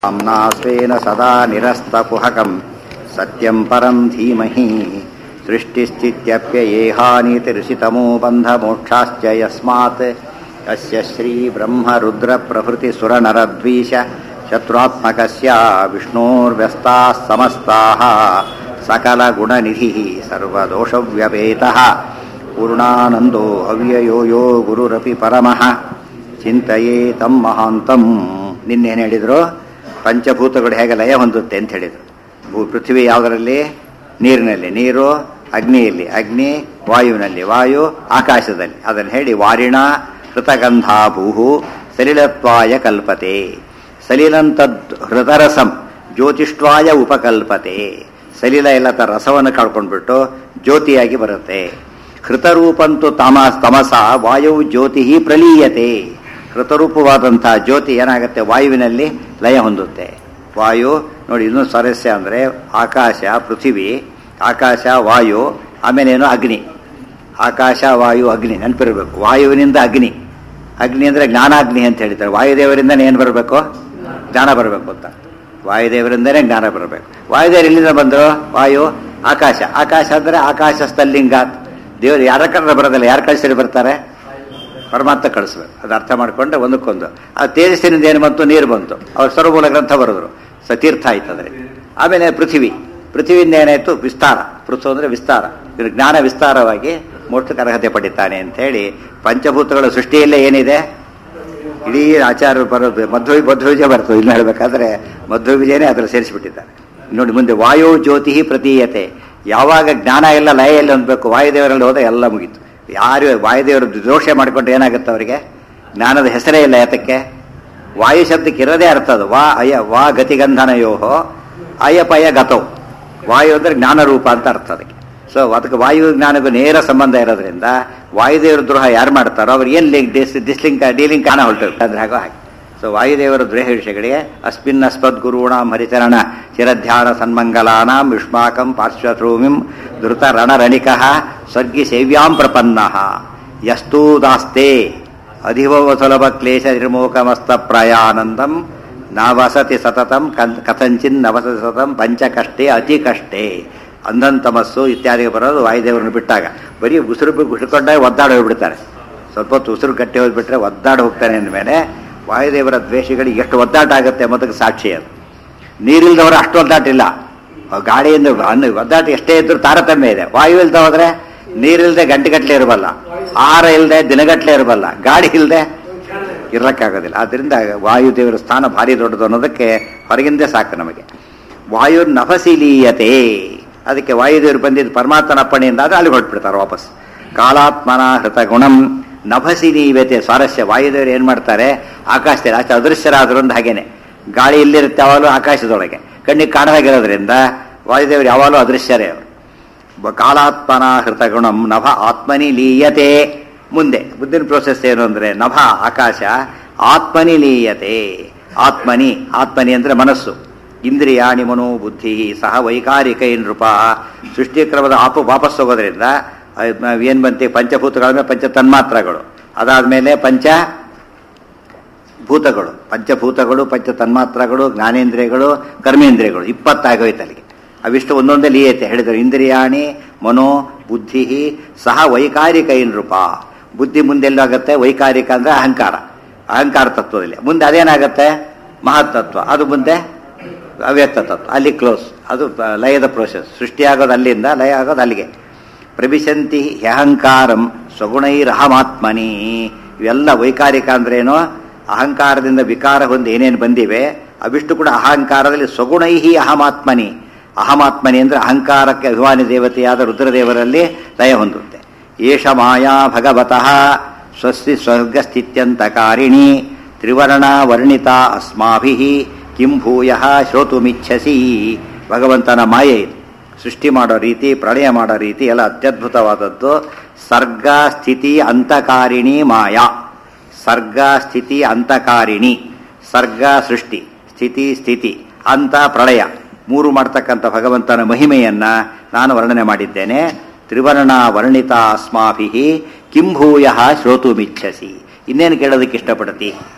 आम्ना स्वेन सदा निरस्तकुहकम् सत्यम् परम् धीमहि सृष्टिस्थित्यप्ययेहानीतिरुषितमो बन्धमोक्षाश्च यस्मात् अस्य श्रीब्रह्मरुद्रप्रभृतिसुरनरद्वीष शत्रुआत्मकस्य विष्णोर्व्यस्ताः समस्ताः सकलगुणनिधिः सर्वदोषव्यपेतः पूर्णानन्दो अव्ययो यो ಗುರುರಪಿ ಪರಮಃ ಚಿಂತೆಯೇ ತಮ್ಮ ಮಹಾಂತಂ ನಿನ್ನೇನು ಹೇಳಿದ್ರು ಪಂಚಭೂತಗಳು ಹೇಗೆ ಲಯ ಹೊಂದುತ್ತೆ ಅಂತ ಹೇಳಿದ್ರು ಭೂ ಪೃಥ್ವಿ ಯಾವುದರಲ್ಲಿ ನೀರಿನಲ್ಲಿ ನೀರು ಅಗ್ನಿಯಲ್ಲಿ ಅಗ್ನಿ ವಾಯುವಿನಲ್ಲಿ ವಾಯು ಆಕಾಶದಲ್ಲಿ ಅದನ್ನು ಹೇಳಿ ವಾರಿಣ ಹೃತಗಂಧಾ ಭೂಹು ಸಲಿಲತ್ವಾಯ ಕಲ್ಪತೆ ಸಲಿಲಂತದ್ ಹೃತರಸಂ ಜ್ಯೋತಿಷ್ಟ್ವಾಯ ಉಪಕಲ್ಪತೆ ಸಲಿಲ ಎಲ್ಲ ತರ ರಸವನ್ನು ಕಳ್ಕೊಂಡ್ಬಿಟ್ಟು ಜ್ಯೋತಿಯಾಗಿ ಬರುತ್ತೆ ಹೃತರೂಪಂತು ತಮ ತಮಸ ವಾಯು ಜ್ಯೋತಿ ಪ್ರಲೀಯತೆ ಹೃತರೂಪವಾದಂತಹ ಜ್ಯೋತಿ ಏನಾಗುತ್ತೆ ವಾಯುವಿನಲ್ಲಿ ಲಯ ಹೊಂದುತ್ತೆ ವಾಯು ನೋಡಿ ಇನ್ನೊಂದು ಸ್ವಾರಸ್ಯ ಅಂದರೆ ಆಕಾಶ ಪೃಥಿವಿ ಆಕಾಶ ವಾಯು ಆಮೇಲೇನು ಅಗ್ನಿ ಆಕಾಶ ವಾಯು ಅಗ್ನಿ ನೆನಪಿರಬೇಕು ವಾಯುವಿನಿಂದ ಅಗ್ನಿ ಅಗ್ನಿ ಅಂದರೆ ಜ್ಞಾನಾಗ್ನಿ ಅಂತ ಹೇಳ್ತಾರೆ ವಾಯುದೇವರಿಂದನೇ ಏನು ಬರಬೇಕು ಜ್ಞಾನ ಬರಬೇಕು ಅಂತ ವಾಯುದೇವರಿಂದನೇ ಜ್ಞಾನ ಬರಬೇಕು ವಾಯುದೇವರು ಎಲ್ಲಿಂದ ಬಂದರು ವಾಯು ಆಕಾಶ ಆಕಾಶ ಅಂದರೆ ಆಕಾಶ ಸ್ಥಲ್ಲಿಂಗ ದೇವರು ಯಾರ ಕಡೆ ಬರೋದಿಲ್ಲ ಯಾರು ಕಳಿಸಿರಿ ಬರ್ತಾರೆ ಪರಮಾತ್ಮ ಕಳಿಸ್ಬೇಕು ಅದು ಅರ್ಥ ಮಾಡಿಕೊಂಡ್ರೆ ಒಂದಕ್ಕೊಂದು ಆ ತೇಜಸ್ಸಿನಿಂದ ಏನು ಬಂತು ನೀರು ಬಂತು ಅವ್ರು ಸರ್ವಮೂಲ ಗ್ರಂಥ ಬರೆದ್ರು ಸತೀರ್ಥ ಆಯ್ತಂದ್ರೆ ಆಮೇಲೆ ಪೃಥ್ವಿ ಪೃಥ್ವಿಯಿಂದ ಏನಾಯ್ತು ವಿಸ್ತಾರ ಪೃಥು ಅಂದರೆ ವಿಸ್ತಾರ ಇವರು ಜ್ಞಾನ ವಿಸ್ತಾರವಾಗಿ ಮೋಕ್ಷಕ್ಕೆ ಅರ್ಹತೆ ಪಡಿತಾನೆ ಅಂತ ಹೇಳಿ ಪಂಚಭೂತಗಳ ಸೃಷ್ಟಿಯಲ್ಲೇ ಏನಿದೆ ಇಡೀ ಆಚಾರ್ಯರು ಬರೋದು ಮಧ್ವ ಮಧ್ವವಿಜಯ ಬರ್ತದೆ ಇನ್ನು ಹೇಳಬೇಕಾದ್ರೆ ಮಧ್ವವಿಜಯನೇ ಅದರಲ್ಲಿ ಸೇರಿಸಿಬಿಟ್ಟಿದ್ದಾರೆ ನೋಡಿ ಮುಂದೆ ವಾಯು ಜ್ಯೋತಿ ಪ್ರತೀಯತೆ ಯಾವಾಗ ಜ್ಞಾನ ಎಲ್ಲ ಲಯ ಎಲ್ಲ ಹೊಂದಬೇಕು ವಾಯುದೇವರಲ್ಲಿ ಹೋದ ಎಲ್ಲ ಮುಗೀತು ಯಾರು ವಾಯುದೇವರು ದೋಷ ಮಾಡಿಕೊಂಡ್ರೆ ಏನಾಗುತ್ತೆ ಅವರಿಗೆ ಜ್ಞಾನದ ಹೆಸರೇ ಇಲ್ಲ ಯಾತಕ್ಕೆ ವಾಯು ಶಬ್ದಕ್ಕೆ ಇರೋದೇ ಅರ್ಥ ಅದು ವಾ ಅಯ ವಾ ಗತಿಗಂಧನಯೋಹೋ ಅಯಪಯ ಗತೌ ವಾಯು ಅಂದರೆ ಜ್ಞಾನರೂಪ ಅಂತ ಅರ್ಥ ಅದಕ್ಕೆ ಸೊ ಅದಕ್ಕೆ ವಾಯು ಜ್ಞಾನಕ್ಕೂ ನೇರ ಸಂಬಂಧ ಇರೋದ್ರಿಂದ ವಾಯುದೇವರ ದ್ರೋಹ ಯಾರು ಮಾಡ್ತಾರೋ ಅವ್ರು ಏನು ಲಿಂಕ್ ಡಿಸ್ ಡಿಸ್ಲಿಂಕ್ ಡೀಲಿಂಕ್ ಕಾಣ ಹೊರಟಿರ್ತಾರೆ ಅಂದ್ರೆ ಹಾಗೋ ಹಾಗೆ ಸೊ ವಾಯುದೇವರ ದ್ರೋಹ ವಿಷಯಗಳಿಗೆ ಅಸ್ಮಿನ್ ಅಸ್ಮದ್ ಗುರುಣಾಂ ಹರಿಚರಣ ಚಿರಧ್ಯಾನ ಸನ್ಮಂಗಲಾನಾಂ ಯುಷ್ಮಾಕಂ ಪಾರ್ಶ್ವಶ್ರೂಮಿಂ ಧೃತ ರಣರಣಿಕಃ ಸ್ವರ್ಗಿ ಸೇವ್ಯಾಂ ಪ್ರಪನ್ನ ಯಸ್ತೂ ದಾಸ್ತೆ ಅಧಿಭವ ಸುಲಭ ಕ್ಲೇಶ ನಿರ್ಮೋಕಮಸ್ತ ಪ್ರಾಯಾನಂದಂ ನವಸತಿ ಸತತಂ ಕಥಂಚಿನ್ ನವಸತಿ ಸತತಂ ಪಂಚಕಷ್ಟೇ ಅತಿ ಕಷ್ಟೇ ಅಂಧಂತಮಸ್ಸು ಇತ್ಯಾದಿ ಬರೋದು ವಾಯುದೇವರನ್ನು ಬಿಟ್ಟಾಗ ಬರೀ ಉಸಿರು ಉಸಿರುಕೊಂಡಾಗ ಒದ್ದಾಡಿ ಹೋಗ್ಬಿಡ್ತಾರೆ ಸ್ವಲ್ಪ ಹೊತ್ತು ಉಸಿರು ಕಟ್ಟಿ ಹೋಗ್ಬಿಟ್ರೆ ಒದ್ದಾಡಿ ಹೋಗ್ತಾನೆ ಅಂದಮೇಲೆ ವಾಯುದೇವರ ದ್ವೇಷಗಳಿಗೆ ಎಷ್ಟು ಒದ್ದಾಟ ಆಗುತ್ತೆ ಎಂಬುದಕ್ಕೆ ಸಾಕ್ಷಿ ಅದು ನೀರಿಲ್ದವರು ಅಷ್ಟು ಒದ್ದಾಟ ಇಲ್ಲ ಗಾಳಿಯಿಂದ ಅನ್ನ ಒದ್ದಾಟ ಎಷ್ಟೇ ಇದ್ರೂ ತಾರತಮ್ಯ ಇದೆ ವಾಯು ಇಲ್ದ ಹೋದ್ರೆ ನೀರಿಲ್ದೆ ಗಂಟೆಗಟ್ಟಲೆ ಇರಬಲ್ಲ ಆಹಾರ ಇಲ್ಲದೆ ದಿನಗಟ್ಟಲೆ ಇರಬಲ್ಲ ಗಾಡಿ ಇಲ್ಲದೆ ಇರಕ್ಕಾಗೋದಿಲ್ಲ ಆದ್ದರಿಂದ ವಾಯುದೇವರ ಸ್ಥಾನ ಭಾರಿ ದೊಡ್ಡದು ಅನ್ನೋದಕ್ಕೆ ಹೊರಗಿಂದೇ ಸಾಕು ನಮಗೆ ವಾಯು ನಭಸಿಲೀಯತೆ ಅದಕ್ಕೆ ವಾಯುದೇವರು ಬಂದಿದ್ದು ಪರಮಾತ್ಮನ ಅಪ್ಪಣೆಯಿಂದ ಆದರೆ ಅಲ್ಲಿ ಹೊರಟ್ಬಿಡ್ತಾರೆ ವಾಪಸ್ ಕಾಲಾತ್ಮನ ಹೃತ ಗುಣಂ ನಭಸಿಲೀಯತೆ ಸ್ವಾರಸ್ಯ ವಾಯುದೇವರು ಏನು ಮಾಡ್ತಾರೆ ಆಕಾಶದಲ್ಲಿ ಅಷ್ಟು ಅದೃಶ್ಯರಾದ್ರಿಂದ ಹಾಗೇನೆ ಗಾಳಿ ಇಲ್ಲಿರುತ್ತೆ ಯಾವಾಗಲೂ ಆಕಾಶದೊಳಗೆ ಕಣ್ಣಿಗೆ ಕಾಣದಾಗಿರೋದ್ರಿಂದ ವಾಯುದೇವರು ಯಾವಾಗಲೂ ಅದೃಶ್ಯರೇ ಅವರು ಕಾಲಾತ್ಮನ ಹೃತಗುಣಂ ನಭ ಆತ್ಮನಿ ಲೀಯತೆ ಮುಂದೆ ಬುದ್ಧಿನ ಪ್ರೋಸೆಸ್ ಏನು ಅಂದರೆ ನಭ ಆಕಾಶ ಆತ್ಮನಿ ಲೀಯತೆ ಆತ್ಮನಿ ಆತ್ಮನಿ ಅಂದರೆ ಮನಸ್ಸು ಇಂದ್ರಿಯಾಣಿ ಮನೋ ಬುದ್ಧಿ ಸಹ ವೈಕಾರಿಕ ನೃಪ ಸೃಷ್ಟಿಕ್ರಮದ ಆಪು ವಾಪಸ್ ಹೋಗೋದ್ರಿಂದ ಏನು ಬಂತಿ ಪಂಚಭೂತಗಳ ಮೇಲೆ ಪಂಚ ತನ್ಮಾತ್ರಗಳು ಅದಾದಮೇಲೆ ಪಂಚ ಭೂತಗಳು ಪಂಚಭೂತಗಳು ಪಂಚ ತನ್ಮಾತ್ರಗಳು ಜ್ಞಾನೇಂದ್ರಿಯಗಳು ಕರ್ಮೇಂದ್ರಿಯಗಳು ಇಪ್ಪತ್ತಾಗೋಯ್ತು ಅಲ್ಲಿಗೆ ಅವಿಷ್ಟು ಒಂದೊಂದೇ ಲೀಯತೆ ಹೇಳಿದರು ಇಂದ್ರಿಯಾಣಿ ಮನೋ ಬುದ್ಧಿ ಸಹ ವೈಕಾರಿಕ ನೃಪ ಬುದ್ಧಿ ಮುಂದೆಲ್ಲಾಗತ್ತೆ ವೈಕಾರಿಕ ಅಂದರೆ ಅಹಂಕಾರ ಅಹಂಕಾರ ತತ್ವದಲ್ಲಿ ಮುಂದೆ ಅದೇನಾಗತ್ತೆ ಮಹತ್ತತ್ವ ಅದು ಮುಂದೆ ಅವ್ಯಕ್ತ ತತ್ವ ಅಲ್ಲಿ ಕ್ಲೋಸ್ ಅದು ಲಯದ ಪ್ರೋಸೆಸ್ ಸೃಷ್ಟಿಯಾಗೋದು ಅಲ್ಲಿಂದ ಲಯ ಆಗೋದು ಅಲ್ಲಿಗೆ ಪ್ರವಿಶಂತಿ ಹ್ಯಹಂಕಾರಂ ಸ್ವಗುಣೈರಹಮಾತ್ಮನಿ ಇವೆಲ್ಲ ವೈಕಾರಿಕ ಅಂದ್ರೇನೋ ಅಹಂಕಾರದಿಂದ ವಿಕಾರ ಹೊಂದಿ ಏನೇನು ಬಂದಿವೆ ಅವಿಷ್ಟು ಕೂಡ ಅಹಂಕಾರದಲ್ಲಿ ಸ್ವಗುಣೈಹಿ ಅಹಮಾತ್ಮನಿ ಅಹಮಾತ್ಮನಿ ಅಂದರೆ ಅಹಂಕಾರಕ್ಕೆ ಅಭಿಮಾನಿ ದೇವತೆಯಾದ ರುದ್ರದೇವರಲ್ಲಿ ಲಯ ಹೊಂದುತ್ತೆ ಏಷ ಮಾಯಾ ಭಗವತಃ ಸ್ವಸ್ತಿ ಸ್ವರ್ಗಸ್ಥಿತ್ಯಂತಕಾರಿಣಿ ತ್ರಿವರ್ಣ ವರ್ಣಿತ ಅಸ್ಮಾಭಿ ಕಿಂ ಭೂಯ ಶ್ರೋತುಮಿಚ್ಛಸಿ ಭಗವಂತನ ಮಾಯೆ ಇದು ಸೃಷ್ಟಿ ಮಾಡೋ ರೀತಿ ಪ್ರಳಯ ಮಾಡೋ ರೀತಿ ಎಲ್ಲ ಅತ್ಯದ್ಭುತವಾದದ್ದು ಸರ್ಗ ಸ್ಥಿತಿ ಅಂತಕಾರಿಣಿ ಮಾಯಾ ಸರ್ಗ ಸ್ಥಿತಿ ಅಂತಕಾರಿಣಿ ಸರ್ಗ ಸೃಷ್ಟಿ ಸ್ಥಿತಿ ಸ್ಥಿತಿ ಅಂತ ಪ್ರಳಯ ಮೂರು ಮಾಡ್ತಕ್ಕಂಥ ಭಗವಂತನ ಮಹಿಮೆಯನ್ನ ನಾನು ವರ್ಣನೆ ಮಾಡಿದ್ದೇನೆ ತ್ರಿವರ್ಣ ವರ್ಣಿತ ಅಸ್ಮಾಭಿ ಕಿಂಭೂಯ ಶ್ರೋತುಮಿಚ್ಛಸಿ ಇನ್ನೇನು ಕೇಳೋದಕ್ಕೆ ಇಷ್ಟಪಡ್ತಿ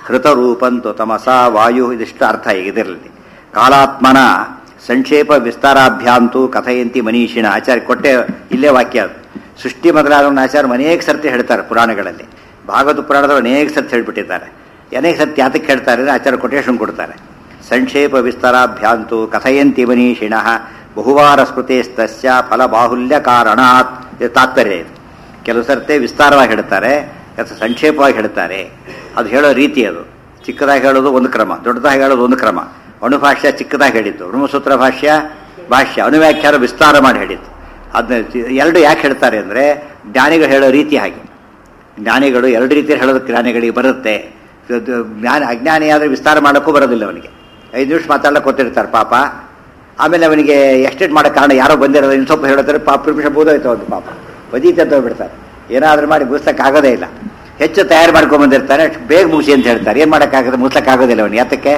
ಹೃತರೂಪಂತು ತಮಸ ವಾಯು ಇದಿಷ್ಟು ಅರ್ಥ ಇದರಲ್ಲಿ ಕಾಲಾತ್ಮನ ಸಂಕ್ಷೇಪ ವಿಸ್ತಾರಾಭ್ಯಾಂತು ಕಥೆಯಂತಿ ಮನೀಷಿಣ ಆಚಾರ್ಯ ಕೊಟ್ಟೆ ಇಲ್ಲೇ ವಾಕ್ಯ ಅದು ಸೃಷ್ಟಿ ಮೊದಲಾದವನ್ನ ಆಚಾರ್ಯ ಅನೇಕ ಸರ್ತಿ ಹೇಳ್ತಾರೆ ಪುರಾಣಗಳಲ್ಲಿ ಭಾಗವತ ಪುರಾಣದವರು ಅನೇಕ ಸರ್ತಿ ಹೇಳ್ಬಿಟ್ಟಿದ್ದಾರೆ ಅನೇಕ ಸರ್ತಿ ಯಾತಕ್ಕೆ ಹೇಳ್ತಾರೆ ಅಂದರೆ ಆಚಾರ್ಯ ಕೊಟೇಶನ್ ಕೊಡ್ತಾರೆ ಸಂಕ್ಷೇಪ ವಿಸ್ತಾರಾಭ್ಯಾಂತು ಕಥಯಂತಿ ಮನೀಷಿಣ ಬಹುವಾರ ಸ್ಮೃತಿಸ್ತಸ್ಯ ಫಲ ಬಾಹುಲ್ಯ ಕಾರಣಾತ್ ಇದು ತಾತ್ಪರ್ಯ ಇದು ಕೆಲವು ಸರ್ತಿ ವಿಸ್ತಾರವಾಗಿ ಹೇಳ್ತಾರೆ ಕೆಲಸ ಸಂಕ್ಷೇಪವಾಗಿ ಹೇಳ್ತಾರೆ ಅದು ಹೇಳೋ ರೀತಿ ಅದು ಚಿಕ್ಕದಾಗಿ ಹೇಳೋದು ಒಂದು ಕ್ರಮ ದೊಡ್ಡದಾಗಿ ಹೇಳೋದು ಒಂದು ಕ್ರಮ ಅಣುಭಾಷ್ಯ ಚಿಕ್ಕದಾಗಿ ಹೇಳಿದ್ದು ಬ್ರಹ್ಮಸೂತ್ರ ಭಾಷ್ಯ ಭಾಷ್ಯ ಅಣುವ್ಯಾಖ್ಯಾನ ವಿಸ್ತಾರ ಮಾಡಿ ಹೇಳಿದ್ದು ಅದನ್ನ ಎರಡು ಯಾಕೆ ಹೇಳ್ತಾರೆ ಅಂದರೆ ಜ್ಞಾನಿಗಳು ಹೇಳೋ ರೀತಿ ಹಾಗೆ ಜ್ಞಾನಿಗಳು ಎರಡು ರೀತಿಯಲ್ಲಿ ಹೇಳೋದು ಜ್ಞಾನಿಗಳಿಗೆ ಬರುತ್ತೆ ಇದು ಜ್ಞಾನ ಅಜ್ಞಾನಿ ಆದರೆ ವಿಸ್ತಾರ ಮಾಡೋಕ್ಕೂ ಬರೋದಿಲ್ಲ ಅವನಿಗೆ ಐದು ನಿಮಿಷ ಮಾತಾಡಕ್ಕೆ ಗೊತ್ತಿರ್ತಾರೆ ಪಾಪ ಆಮೇಲೆ ಅವನಿಗೆ ಎಕ್ಸ್ಟೆಂಡ್ ಮಾಡೋ ಕಾರಣ ಯಾರೋ ಬಂದಿರೋದು ಇನ್ನು ಸ್ವಲ್ಪ ಹೇಳ್ತಾರೆ ಪಾಪ ನಿಮಿಷ ಬೋಧೋಯ್ತು ಒಂದು ಪಾಪ ಬದೀತೆ ಅಂತ ಹೋಗ್ಬಿಡ್ತಾರೆ ಏನಾದರೂ ಮಾಡಿ ಮುಗಿಸ್ಲಿಕ್ಕಾಗೋದೇ ಇಲ್ಲ ಹೆಚ್ಚು ತಯಾರು ಮಾಡ್ಕೊಂಬಂದಿರ್ತಾನೆ ಬೇಗ ಮುಗಿಸಿ ಅಂತ ಹೇಳ್ತಾರೆ ಏನು ಮಾಡೋಕ್ಕಾಗದೆ ಮುಗಿಸ್ಲಿಕ್ಕಾಗೋದಿಲ್ಲ ಅವನಿಗೆ ಯಾತಕ್ಕೆ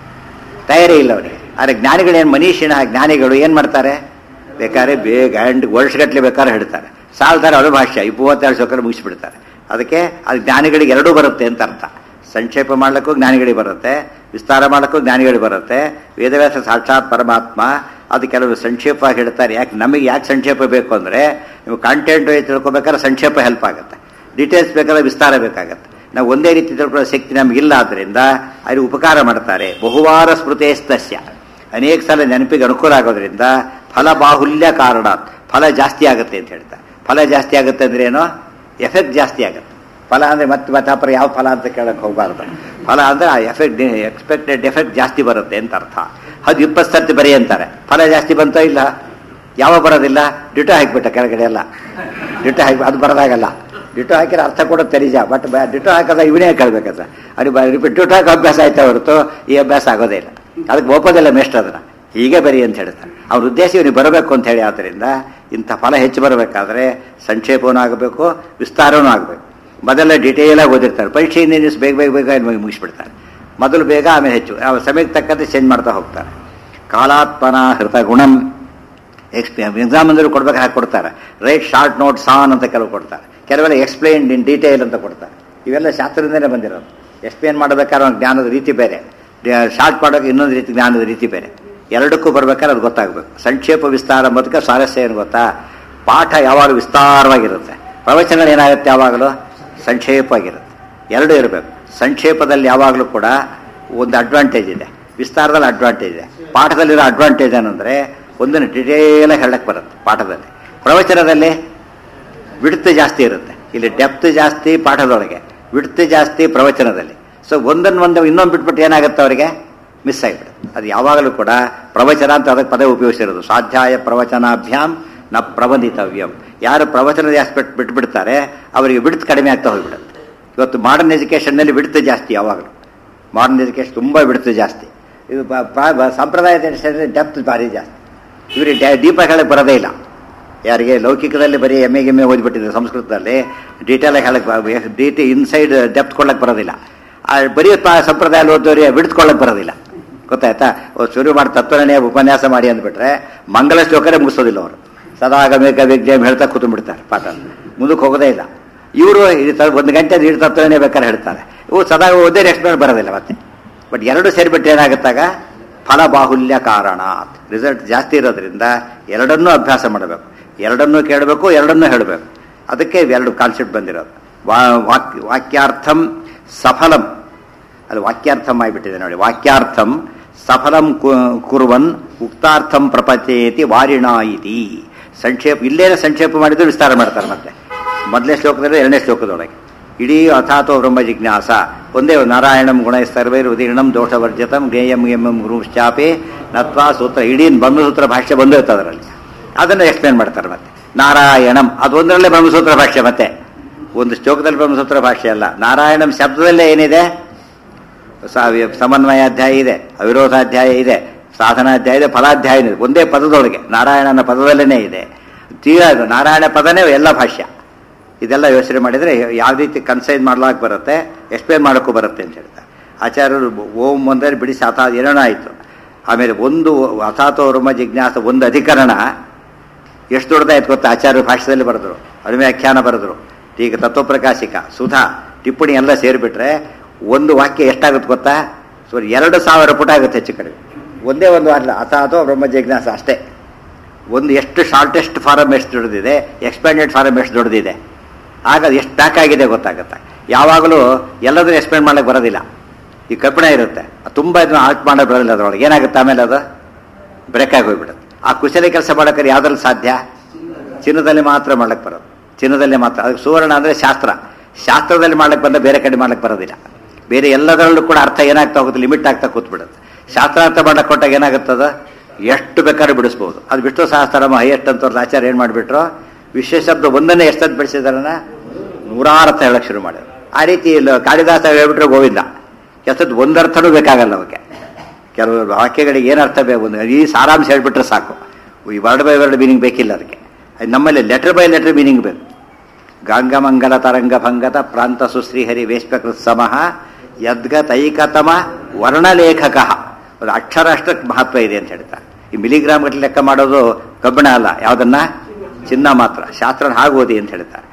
ತಯಾರೇ ಇಲ್ಲ ಅವನಿಗೆ ಆದರೆ ಜ್ಞಾನಿಗಳೇನು ಮನೀಷಿನ ಜ್ಞಾನಿಗಳು ಏನು ಮಾಡ್ತಾರೆ ಬೇಕಾದ್ರೆ ಬೇಗ ಆ್ಯಂಡ್ ವರ್ಷಗಟ್ಟಲೆ ಬೇಕಾದ್ರೆ ಹೇಳ್ತಾರೆ ಸಾಲ್ತಾರೆ ಅವರ ಭಾಷೆ ಈ ಮೂವತ್ತೆರಡು ಶ್ಲೋಕರು ಮುಗಿಸ್ಬಿಡ್ತಾರೆ ಅದಕ್ಕೆ ಅದು ಜ್ಞಾನಿಗಳಿಗೆ ಎರಡೂ ಬರುತ್ತೆ ಅಂತ ಅರ್ಥ ಸಂಕ್ಷೇಪ ಮಾಡ್ಲಿಕ್ಕೂ ಜ್ಞಾನಿಗಳಿಗೆ ಬರುತ್ತೆ ವಿಸ್ತಾರ ಮಾಡಲಿಕ್ಕೂ ಜ್ಞಾನಿಗಳಿಗೆ ಬರುತ್ತೆ ವೇದವ್ಯಾಸ ಸಾಕ್ಷಾತ್ ಪರಮಾತ್ಮ ಅದು ಕೆಲವರು ಸಂಕ್ಷೇಪವಾಗಿ ಹೇಳ್ತಾರೆ ಯಾಕೆ ನಮಗೆ ಯಾಕೆ ಸಂಕ್ಷೇಪ ಬೇಕು ಅಂದರೆ ನೀವು ಕಾಂಟೆಂಟ್ ತಿಳ್ಕೊಬೇಕಾದ್ರೆ ಸಂಕ್ಷೇಪ ಹೆಲ್ಪ್ ಆಗುತ್ತೆ ಡೀಟೇಲ್ಸ್ ಬೇಕಾದ್ರೆ ವಿಸ್ತಾರ ಬೇಕಾಗತ್ತೆ ನಾವು ಒಂದೇ ರೀತಿ ತಿಳ್ಕೊಳ್ಳೋ ಶಕ್ತಿ ನಮಗಿಲ್ಲ ಆದ್ದರಿಂದ ಅಲ್ಲಿ ಉಪಕಾರ ಮಾಡ್ತಾರೆ ಬಹುವಾರ ಸ್ಮೃತೇಸ್ತಸ್ಯ ಅನೇಕ ಸಲ ನೆನಪಿಗೆ ಅನುಕೂಲ ಆಗೋದ್ರಿಂದ ಫಲ ಬಾಹುಲ್ಯ ಕಾರಣ ಫಲ ಜಾಸ್ತಿ ಆಗುತ್ತೆ ಅಂತ ಹೇಳ್ತಾರೆ ಫಲ ಜಾಸ್ತಿ ಆಗುತ್ತೆ ಅಂದ್ರೆ ಏನೋ ಎಫೆಕ್ಟ್ ಜಾಸ್ತಿ ಆಗುತ್ತೆ ಫಲ ಅಂದರೆ ಮತ್ತೆ ಮತ್ತಾಪರ ಯಾವ ಫಲ ಅಂತ ಕೇಳಕ್ಕೆ ಹೋಗಬಾರ್ದು ಫಲ ಅಂದರೆ ಆ ಎಫೆಕ್ಟ್ ಎಕ್ಸ್ಪೆಕ್ಟೆಡ್ ಎಫೆಕ್ಟ್ ಜಾಸ್ತಿ ಬರುತ್ತೆ ಅಂತ ಅರ್ಥ ಅದು ಇಪ್ಪತ್ತು ಸರ್ತಿ ಬರೀ ಅಂತಾರೆ ಫಲ ಜಾಸ್ತಿ ಬಂತೋ ಇಲ್ಲ ಯಾವ ಬರೋದಿಲ್ಲ ಡಿಟೋ ಹಾಕಿಬಿಟ್ಟ ಕೆಳಗಡೆ ಎಲ್ಲ ಡಿಟೋ ಹಾಕಿ ಅದು ಬರೋದಾಗಲ್ಲ ಡಿಟೋ ಹಾಕಿದ್ರೆ ಅರ್ಥ ಕೊಡುತ್ತೆ ನಿಜ ಬಟ್ ಡಿಟೋ ಹಾಕೋದ ಇವನೇ ಕೇಳ್ಬೇಕಂತ ಅದು ಡಿಟೋ ಹಾಕೋ ಅಭ್ಯಾಸ ಆಯ್ತಾ ಹೊರತು ಈ ಅಭ್ಯಾಸ ಆಗೋದೇ ಇಲ್ಲ ಅದಕ್ಕೆ ಒಪ್ಪೋದಿಲ್ಲ ಮೇಸ್ಟ್ ಅದನ್ನ ಹೀಗೆ ಬರಿ ಅಂತ ಹೇಳ್ತಾರೆ ಅವ್ರ ಉದ್ದೇಶ ಇವನಿಗೆ ಬರಬೇಕು ಅಂತ ಹೇಳಿ ಆದ್ದರಿಂದ ಇಂಥ ಫಲ ಹೆಚ್ಚು ಬರಬೇಕಾದ್ರೆ ಸಂಕ್ಷೇಪವೂ ಆಗಬೇಕು ವಿಸ್ತಾರವೂ ಆಗಬೇಕು ಮೊದಲ ಡಿಟೇಲಾಗಿ ಓದಿರ್ತಾರೆ ಪರೀಕ್ಷೆ ಹಿಂದಿನ ದಿವಸ ಬೇಗ ಬೇಗ ಬೇಗ ಮುಗಿ- ಮುಗಿಸ್ಬಿಡ್ತಾರೆ ಮೊದಲು ಬೇಗ ಆಮೇಲೆ ಹೆಚ್ಚು ಆ ಸಮಯಕ್ಕೆ ತಕ್ಕಂತೆ ಚೇಂಜ್ ಮಾಡ್ತಾ ಹೋಗ್ತಾರೆ ಕಾಲಾತ್ಮನ ಹೃತ ಗುಣಂ ಎಕ್ಸ್ ಎಕ್ಸಾಮ್ ಅಂದ್ರೆ ಕೊಡ್ಬೇಕು ಹಾಗೆ ಕೊಡ್ತಾರೆ ರೈಟ್ ಶಾರ್ಟ್ ನೋಟ್ ಸಾನ್ ಅಂತ ಕೆಲವು ಕೊಡ್ತಾರೆ ಕೆಲವೆಲ್ಲ ಎಕ್ಸ್ಪ್ಲೈನ್ಡ್ ಇನ್ ಡೀಟೇಲ್ ಅಂತ ಕೊಡ್ತಾರೆ ಇವೆಲ್ಲ ಶಾಸ್ತ್ರದಿಂದಲೇ ಬಂದಿರೋದು ಎಕ್ಸ್ಪ್ಲೇನ್ ಮಾಡಬೇಕಾದ್ರೆ ಒಂದು ಜ್ಞಾನದ ರೀತಿ ಬೇರೆ ಶಾರ್ಟ್ ಮಾಡೋಕೆ ಇನ್ನೊಂದು ರೀತಿ ಜ್ಞಾನದ ರೀತಿ ಬೇರೆ ಎರಡಕ್ಕೂ ಬರ್ಬೇಕಾದ್ರೆ ಅದು ಗೊತ್ತಾಗಬೇಕು ಸಂಕ್ಷೇಪ ವಿಸ್ತಾರ ಮೊದಲ ಸ್ವಾರಸ್ಯ ಏನು ಗೊತ್ತಾ ಪಾಠ ಯಾವಾಗಲೂ ವಿಸ್ತಾರವಾಗಿರುತ್ತೆ ಪ್ರವಚನಗಳು ಏನಾಗುತ್ತೆ ಯಾವಾಗಲೂ ಸಂಕ್ಷೇಪವಾಗಿರುತ್ತೆ ಎರಡೂ ಇರಬೇಕು ಸಂಕ್ಷೇಪದಲ್ಲಿ ಯಾವಾಗಲೂ ಕೂಡ ಒಂದು ಅಡ್ವಾಂಟೇಜ್ ಇದೆ ವಿಸ್ತಾರದಲ್ಲಿ ಅಡ್ವಾಂಟೇಜ್ ಇದೆ ಪಾಠದಲ್ಲಿರೋ ಅಡ್ವಾಂಟೇಜ್ ಏನಂದರೆ ಒಂದನ್ನು ಡಿಟೇಲಾಗಿ ಹೇಳಕ್ಕೆ ಬರುತ್ತೆ ಪಾಠದಲ್ಲಿ ಪ್ರವಚನದಲ್ಲಿ ವಿಡ್ತ್ ಜಾಸ್ತಿ ಇರುತ್ತೆ ಇಲ್ಲಿ ಡೆಪ್ತ್ ಜಾಸ್ತಿ ಪಾಠದೊಳಗೆ ವಿಡ್ತ್ ಜಾಸ್ತಿ ಪ್ರವಚನದಲ್ಲಿ ಸೊ ಒಂದನ್ನು ಒಂದು ಇನ್ನೊಂದು ಬಿಟ್ಬಿಟ್ಟು ಏನಾಗುತ್ತೆ ಅವರಿಗೆ ಮಿಸ್ ಆಗಿಬಿಡುತ್ತೆ ಅದು ಯಾವಾಗಲೂ ಕೂಡ ಪ್ರವಚನ ಅಂತ ಅದಕ್ಕೆ ಪದ ಉಪಯೋಗಿಸಿರೋದು ಸ್ವಾಧ್ಯಾಯ ಪ್ರವಚನಾಭ್ಯಾಮ್ ನ ಪ್ರಬಂಧಿತವ್ಯಂ ಯಾರು ಪ್ರವಚನದ ಆಸ್ಪೆಕ್ಟ್ ಬಿಟ್ಬಿಡ್ತಾರೆ ಅವರಿಗೆ ಬಿಡ್ತು ಕಡಿಮೆ ಆಗ್ತಾ ಹೋಗ್ಬಿಡುತ್ತೆ ಇವತ್ತು ಮಾಡರ್ನ್ ಎಜುಕೇಷನ್ನಲ್ಲಿ ಬಿಡ್ತು ಜಾಸ್ತಿ ಯಾವಾಗಲೂ ಮಾಡರ್ನ್ ಎಜುಕೇಷನ್ ತುಂಬ ಬಿಡ್ತು ಜಾಸ್ತಿ ಇದು ಬ- ಪ್ರಾ- ಬ- ಸಂಪ್ರದಾಯದ ಡೆಪ್ತ್ ಭಾರಿ ಜಾಸ್ತಿ ಇವರಿಗೆ ಡೀಪ್ ಹೇಳಕ್ಕೆ ಬರೋದೇ ಇಲ್ಲ ಯಾರಿಗೆ ಲೌಕಿಕದಲ್ಲಿ ಬರೀ ಎಮ್ ಎ ಎಮ್ಮೆ ಓದ್ಬಿಟ್ಟಿದೆ ಸಂಸ್ಕೃತದಲ್ಲಿ ಡೀಟೇಲ್ ಆಗಿ ಹೇಳಕ್ ಡೀಟೇ ಇನ್ಸೈಡ್ ಡೆಪ್ತ್ ಕೊಡಕ್ಕೆ ಬರೋದಿಲ್ಲ ಆ ಬರೀ ಪ- ಸಂಪ್ರದಾಯ ಓದೋರಿಗೆ ಬಿಡಿಸ್ಕೊಳ್ಳಕ್ಕೆ ಬರೋದಿಲ್ಲ ಗೊತ್ತಾಯ್ತಾ ಓ, ಶುರು ಮಾಡಿ ತತ್ವನೇ ಉಪನ್ಯಾಸ ಮಾಡಿ ಅಂದ್ಬಿಟ್ರೆ ಮಂಗಲ ಶ್ಲೋಕನೇ ಮುಗಿಸೋದಿಲ್ಲ ಅವರು ಸದಾಗಮೇಕ ವಿಜ್ಞಾನ ಹೇಳ್ತಾ ಕೂತ್ಬಿಡ್ತಾರೆ ಪಾಠ ಮುಂದಕ್ಕೆ ಹೋಗೋದೇ ಇಲ್ಲ ಇವರು ಒಂದು ಗಂಟೆ ನೀರು ತತ್ವನೇ ಬೇಕಾದ್ರೆ ಹೇಳ್ತಾರೆ ಇವು ಸದಾ ಓದೇ ಎಕ್ಸ್ಪ್ಲೇನ್ ಬರೋದಿಲ್ಲ ಮತ್ತೆ ಬಟ್ ಎರಡು ಸೇರಿಬಿಟ್ಟು ಏನಾಗುತ್ತಾಗ ಫಲ ಬಾಹುಲ್ಯ ಕಾರಣ ರಿಸಲ್ಟ್ ಜಾಸ್ತಿ ಇರೋದ್ರಿಂದ ಎರಡನ್ನೂ ಅಭ್ಯಾಸ ಮಾಡಬೇಕು ಎರಡನ್ನೂ ಕೇಳಬೇಕು ಎರಡನ್ನೂ ಹೇಳಬೇಕು ಅದಕ್ಕೆ ಎರಡು ಕಾನ್ಸೆಪ್ಟ್ ಬಂದಿರೋದು ವಾ ವಾಕ್ ವಾಕ್ಯಾರ್ಥಂ ಸಫಲಂ ಅದು ವಾಕ್ಯಾರ್ಥಂ ಆಗಿಬಿಟ್ಟಿದೆ ನೋಡಿ ವಾಕ್ಯಾರ್ಥಂ ಸಫಲಂ ಕು- ಕುರ್ವನ್ ಉಕ್ತಾರ್ಥಂ ಪ್ರಪಚೇತಿ ವಾರಿಣ ಇತಿ ಸಂಕ್ಷೇಪ ಇಲ್ಲೇನೆ ಸಂಕ್ಷೇಪ ಮಾಡಿದ್ರು ವಿಸ್ತಾರ ಮಾಡ್ತಾರೆ ಮತ್ತೆ ಮೊದಲನೇ ಶ್ಲೋಕದಲ್ಲಿ ಎರಡನೇ ಶ್ಲೋಕದೊಳಗೆ ಇಡೀ ಅಥಾತೋ ಬ್ರಹ್ಮ ಜಿಜ್ಞಾಸ ಒಂದೇ ನಾರಾಯಣಂ ಗುಣ ಸರ್ವೈರ್ ಉದೀರ್ಣಂ ದೋಷವರ್ಜಿತಂ ಜ್ಞೇಯಂ ಎಂ ಗುರುಶ್ಚಾಪೆ ನತ್ವಾ ಸೂತ್ರ ಇಡೀ ಬ್ರಹ್ಮಸೂತ್ರ ಭಾಷೆ ಬಂದು ಇರ್ತದೆ ಅದರಲ್ಲಿ ಅದನ್ನು ಎಕ್ಸ್ಪ್ಲೇನ್ ಮಾಡ್ತಾರೆ ಮತ್ತೆ ನಾರಾಯಣಂ ಅದೊಂದರಲ್ಲೇ ಬ್ರಹ್ಮಸೂತ್ರ ಭಾಷೆ ಮತ್ತೆ ಒಂದು ಶ್ಲೋಕದಲ್ಲಿ ಬ್ರಹ್ಮಸೂತ್ರ ಭಾಷೆ ಅಲ್ಲ ನಾರಾಯಣಂ ಶಬ್ದದಲ್ಲೇ ಏನಿದೆ ಸ- ಸಮನ್ವಯಾಧ್ಯಾಯ ಇದೆ ಅವಿರೋಧಾಧ್ಯಾಯ ಇದೆ ಸಾಧನಾಧ್ಯಾಯ ಇದೆ ಫಲಾಧ್ಯಾಯ ಇದೆ ಒಂದೇ ಪದದೊಳಗೆ ನಾರಾಯಣನ ಪದದಲ್ಲೇ ಇದೆ ತೀರಾ ಇದು ನಾರಾಯಣ ಪದನೇ ಎಲ್ಲ ಭಾಷ್ಯ ಇದೆಲ್ಲ ಯೋಚನೆ ಮಾಡಿದರೆ ಯಾವ ರೀತಿ ಕನ್ಸೈನ್ ಮಾಡ್ಲಾಕ್ ಬರುತ್ತೆ ಎಕ್ಸ್ಪ್ಲೇನ್ ಮಾಡೋಕ್ಕೂ ಬರುತ್ತೆ ಅಂತ ಹೇಳ್ತಾರೆ ಆಚಾರ್ಯರು ಓಂ ಒಂದರೆ ಬಿಡಿಸಿ ಅಥ ಏನೇನೋ ಆಯಿತು ಆಮೇಲೆ ಒಂದು ಅಥಾತೋ ರುಮ ಜಿಜ್ಞಾಸ ಒಂದು ಅಧಿಕರಣ ಎಷ್ಟು ದೊಡ್ಡದಾಯ್ತು ಗೊತ್ತಾ ಆಚಾರ್ಯ ಭಾಷೆದಲ್ಲಿ ಬರೆದ್ರು ಅಡಿಮೆ ವ್ಯಾಖ್ಯಾನ ಬರೆದ್ರು ಈಗ ತತ್ವಪ್ರಕಾಶಿಕ ಸುಧಾ ಟಿಪ್ಪಣಿ ಎಲ್ಲ ಸೇರಿಬಿಟ್ರೆ ಒಂದು ವಾಕ್ಯ ಎಷ್ಟಾಗುತ್ತೆ ಗೊತ್ತಾ ಸೊ ಎರಡು ಸಾವಿರ ಪುಟ ಆಗುತ್ತೆ ಹೆಚ್ಚು ಕಡಿಮೆ ಒಂದೇ ಒಂದು ಅಲ್ಲ ಅಥ ಅಥವಾ ಬ್ರಹ್ಮ ಜಿಜ್ಞಾಸ ಅಷ್ಟೇ ಒಂದು ಎಷ್ಟು ಶಾರ್ಟೆಸ್ಟ್ ಫಾರಮ್ ಎಷ್ಟು ದೊಡ್ಡದಿದೆ ಎಕ್ಸ್ಪ್ಯಾಂಡೆಡ್ ಫಾರಮ್ ಎಷ್ಟು ದೊಡ್ಡದಿದೆ ಆಗ ಅದು ಎಷ್ಟು ಪ್ಯಾಕ್ ಆಗಿದೆ ಗೊತ್ತಾಗುತ್ತೆ ಯಾವಾಗಲೂ ಎಲ್ಲದನ್ನು ಎಕ್ಸ್ಪ್ಲೇನ್ ಮಾಡಕ್ಕೆ ಬರೋದಿಲ್ಲ ಈ ಕಬ್ಬಿಣ ಇರುತ್ತೆ ಅದು ತುಂಬ ಇದನ್ನ ಆಲ್ಟ್ ಮಾಡಕ್ಕೆ ಬರೋದಿಲ್ಲ ಅದರೊಳಗೆ ಏನಾಗುತ್ತೆ ಆಮೇಲೆ ಅದು ಬ್ರೇಕ್ ಆಗಿ ಹೋಗ್ಬಿಡುತ್ತೆ ಆ ಕುಶಲ ಕೆಲಸ ಮಾಡೋಕ್ಕೆ ಯಾವ್ದ್ರಲ್ಲಿ ಸಾಧ್ಯ ಚಿನ್ನದಲ್ಲಿ ಮಾತ್ರ ಮಾಡಕ್ಕೆ ಬರೋದು ಚಿನ್ನದಲ್ಲಿ ಮಾತ್ರ ಅದಕ್ಕೆ ಸುವರ್ಣ ಅಂದರೆ ಶಾಸ್ತ್ರ ಶಾಸ್ತ್ರದಲ್ಲಿ ಮಾಡಕ್ಕೆ ಬಂದ ಬೇರೆ ಕಡೆ ಮಾಡಕ್ಕೆ ಬರೋದಿಲ್ಲ ಬೇರೆ ಎಲ್ಲದರಲ್ಲೂ ಕೂಡ ಅರ್ಥ ಏನಾಗ್ತಾ ಹೋಗುತ್ತೆ ಲಿಮಿಟ್ ಆಗ್ತಾ ಕೂತ್ಬಿಡುತ್ತೆ ಶಾಸ್ತ್ರಾರ್ಥ ಮಾಡಕ್ಕೆ ಕೊಟ್ಟಾಗ ಏನಾಗುತ್ತದ ಎಷ್ಟು ಬೇಕಾದ್ರೂ ಬಿಡಿಸ್ಬೋದು ಅದು ವಿಷ್ಣು ಸಹಸ್ರಮ ಹೈಯೆಸ್ಟ್ ಅಂತ ಅವ್ರದ್ದು ಆಚಾರ್ಯ ಏನು ಮಾಡಿಬಿಟ್ರು ವಿಶ್ವ ಶಬ್ದ ಒಂದನ್ನೇ ಎಷ್ಟೊತ್ತು ಬೆಳೆಸಿದಾರನ ನೂರಾರು ಅರ್ಥ ಹೇಳಕ್ಕೆ ಶುರು ಮಾಡಿದ್ರು ಆ ರೀತಿ ಇಲ್ಲ ಕಾಳಿದಾಸ ಹೇಳ್ಬಿಟ್ರೆ ಗೋವಿಂದ ಎಷ್ಟೊತ್ತು ಒಂದರ್ಥನೂ ಬೇಕಾಗಲ್ಲ ಅವಕ್ಕೆ ಕೆಲವು ವಾಕ್ಯಗಳಿಗೆ ಏನು ಅರ್ಥ ಬೇಕು ಒಂದು ಈ ಸಾರಾಂಶ ಹೇಳ್ಬಿಟ್ರೆ ಸಾಕು ಈ ವರ್ಡ್ ಬೈ ವರ್ಡ್ ಮೀನಿಂಗ್ ಬೇಕಿಲ್ಲ ಅದಕ್ಕೆ ಅದು ನಮ್ಮಲ್ಲಿ ಲೆಟರ್ ಬೈ ಲೆಟರ್ ಮೀನಿಂಗ್ ಬೇಕು ಗಾಂಗಮಂಗಲ ತರಂಗ ಭಂಗತ ಪ್ರಾಂತ ಸುಶ್ರೀಹರಿ ವೇಶ್ಪಕೃತ್ ಸಮಃ ಯದ್ಗತೈಕತಮ ವರ್ಣಲೇಖಕ ಅದು ಅಕ್ಷರ ಅಷ್ಟಕ್ಕೆ ಮಹತ್ವ ಇದೆ ಅಂತ ಹೇಳ್ತಾರೆ ಈ ಮಿಲಿಗ್ರಾಮ್ ಗಟ್ಟಲೆ ಲೆಕ್ಕ ಮಾಡೋದು ಕಬ್ಬಿಣ ಅಲ್ಲ ಯಾವುದನ್ನ ಚಿನ್ನ ಮಾತ್ರ ಶಾಸ್ತ್ರ ಹಾಗೆ ಓದಿ ಅಂತ ಹೇಳ್ತಾರೆ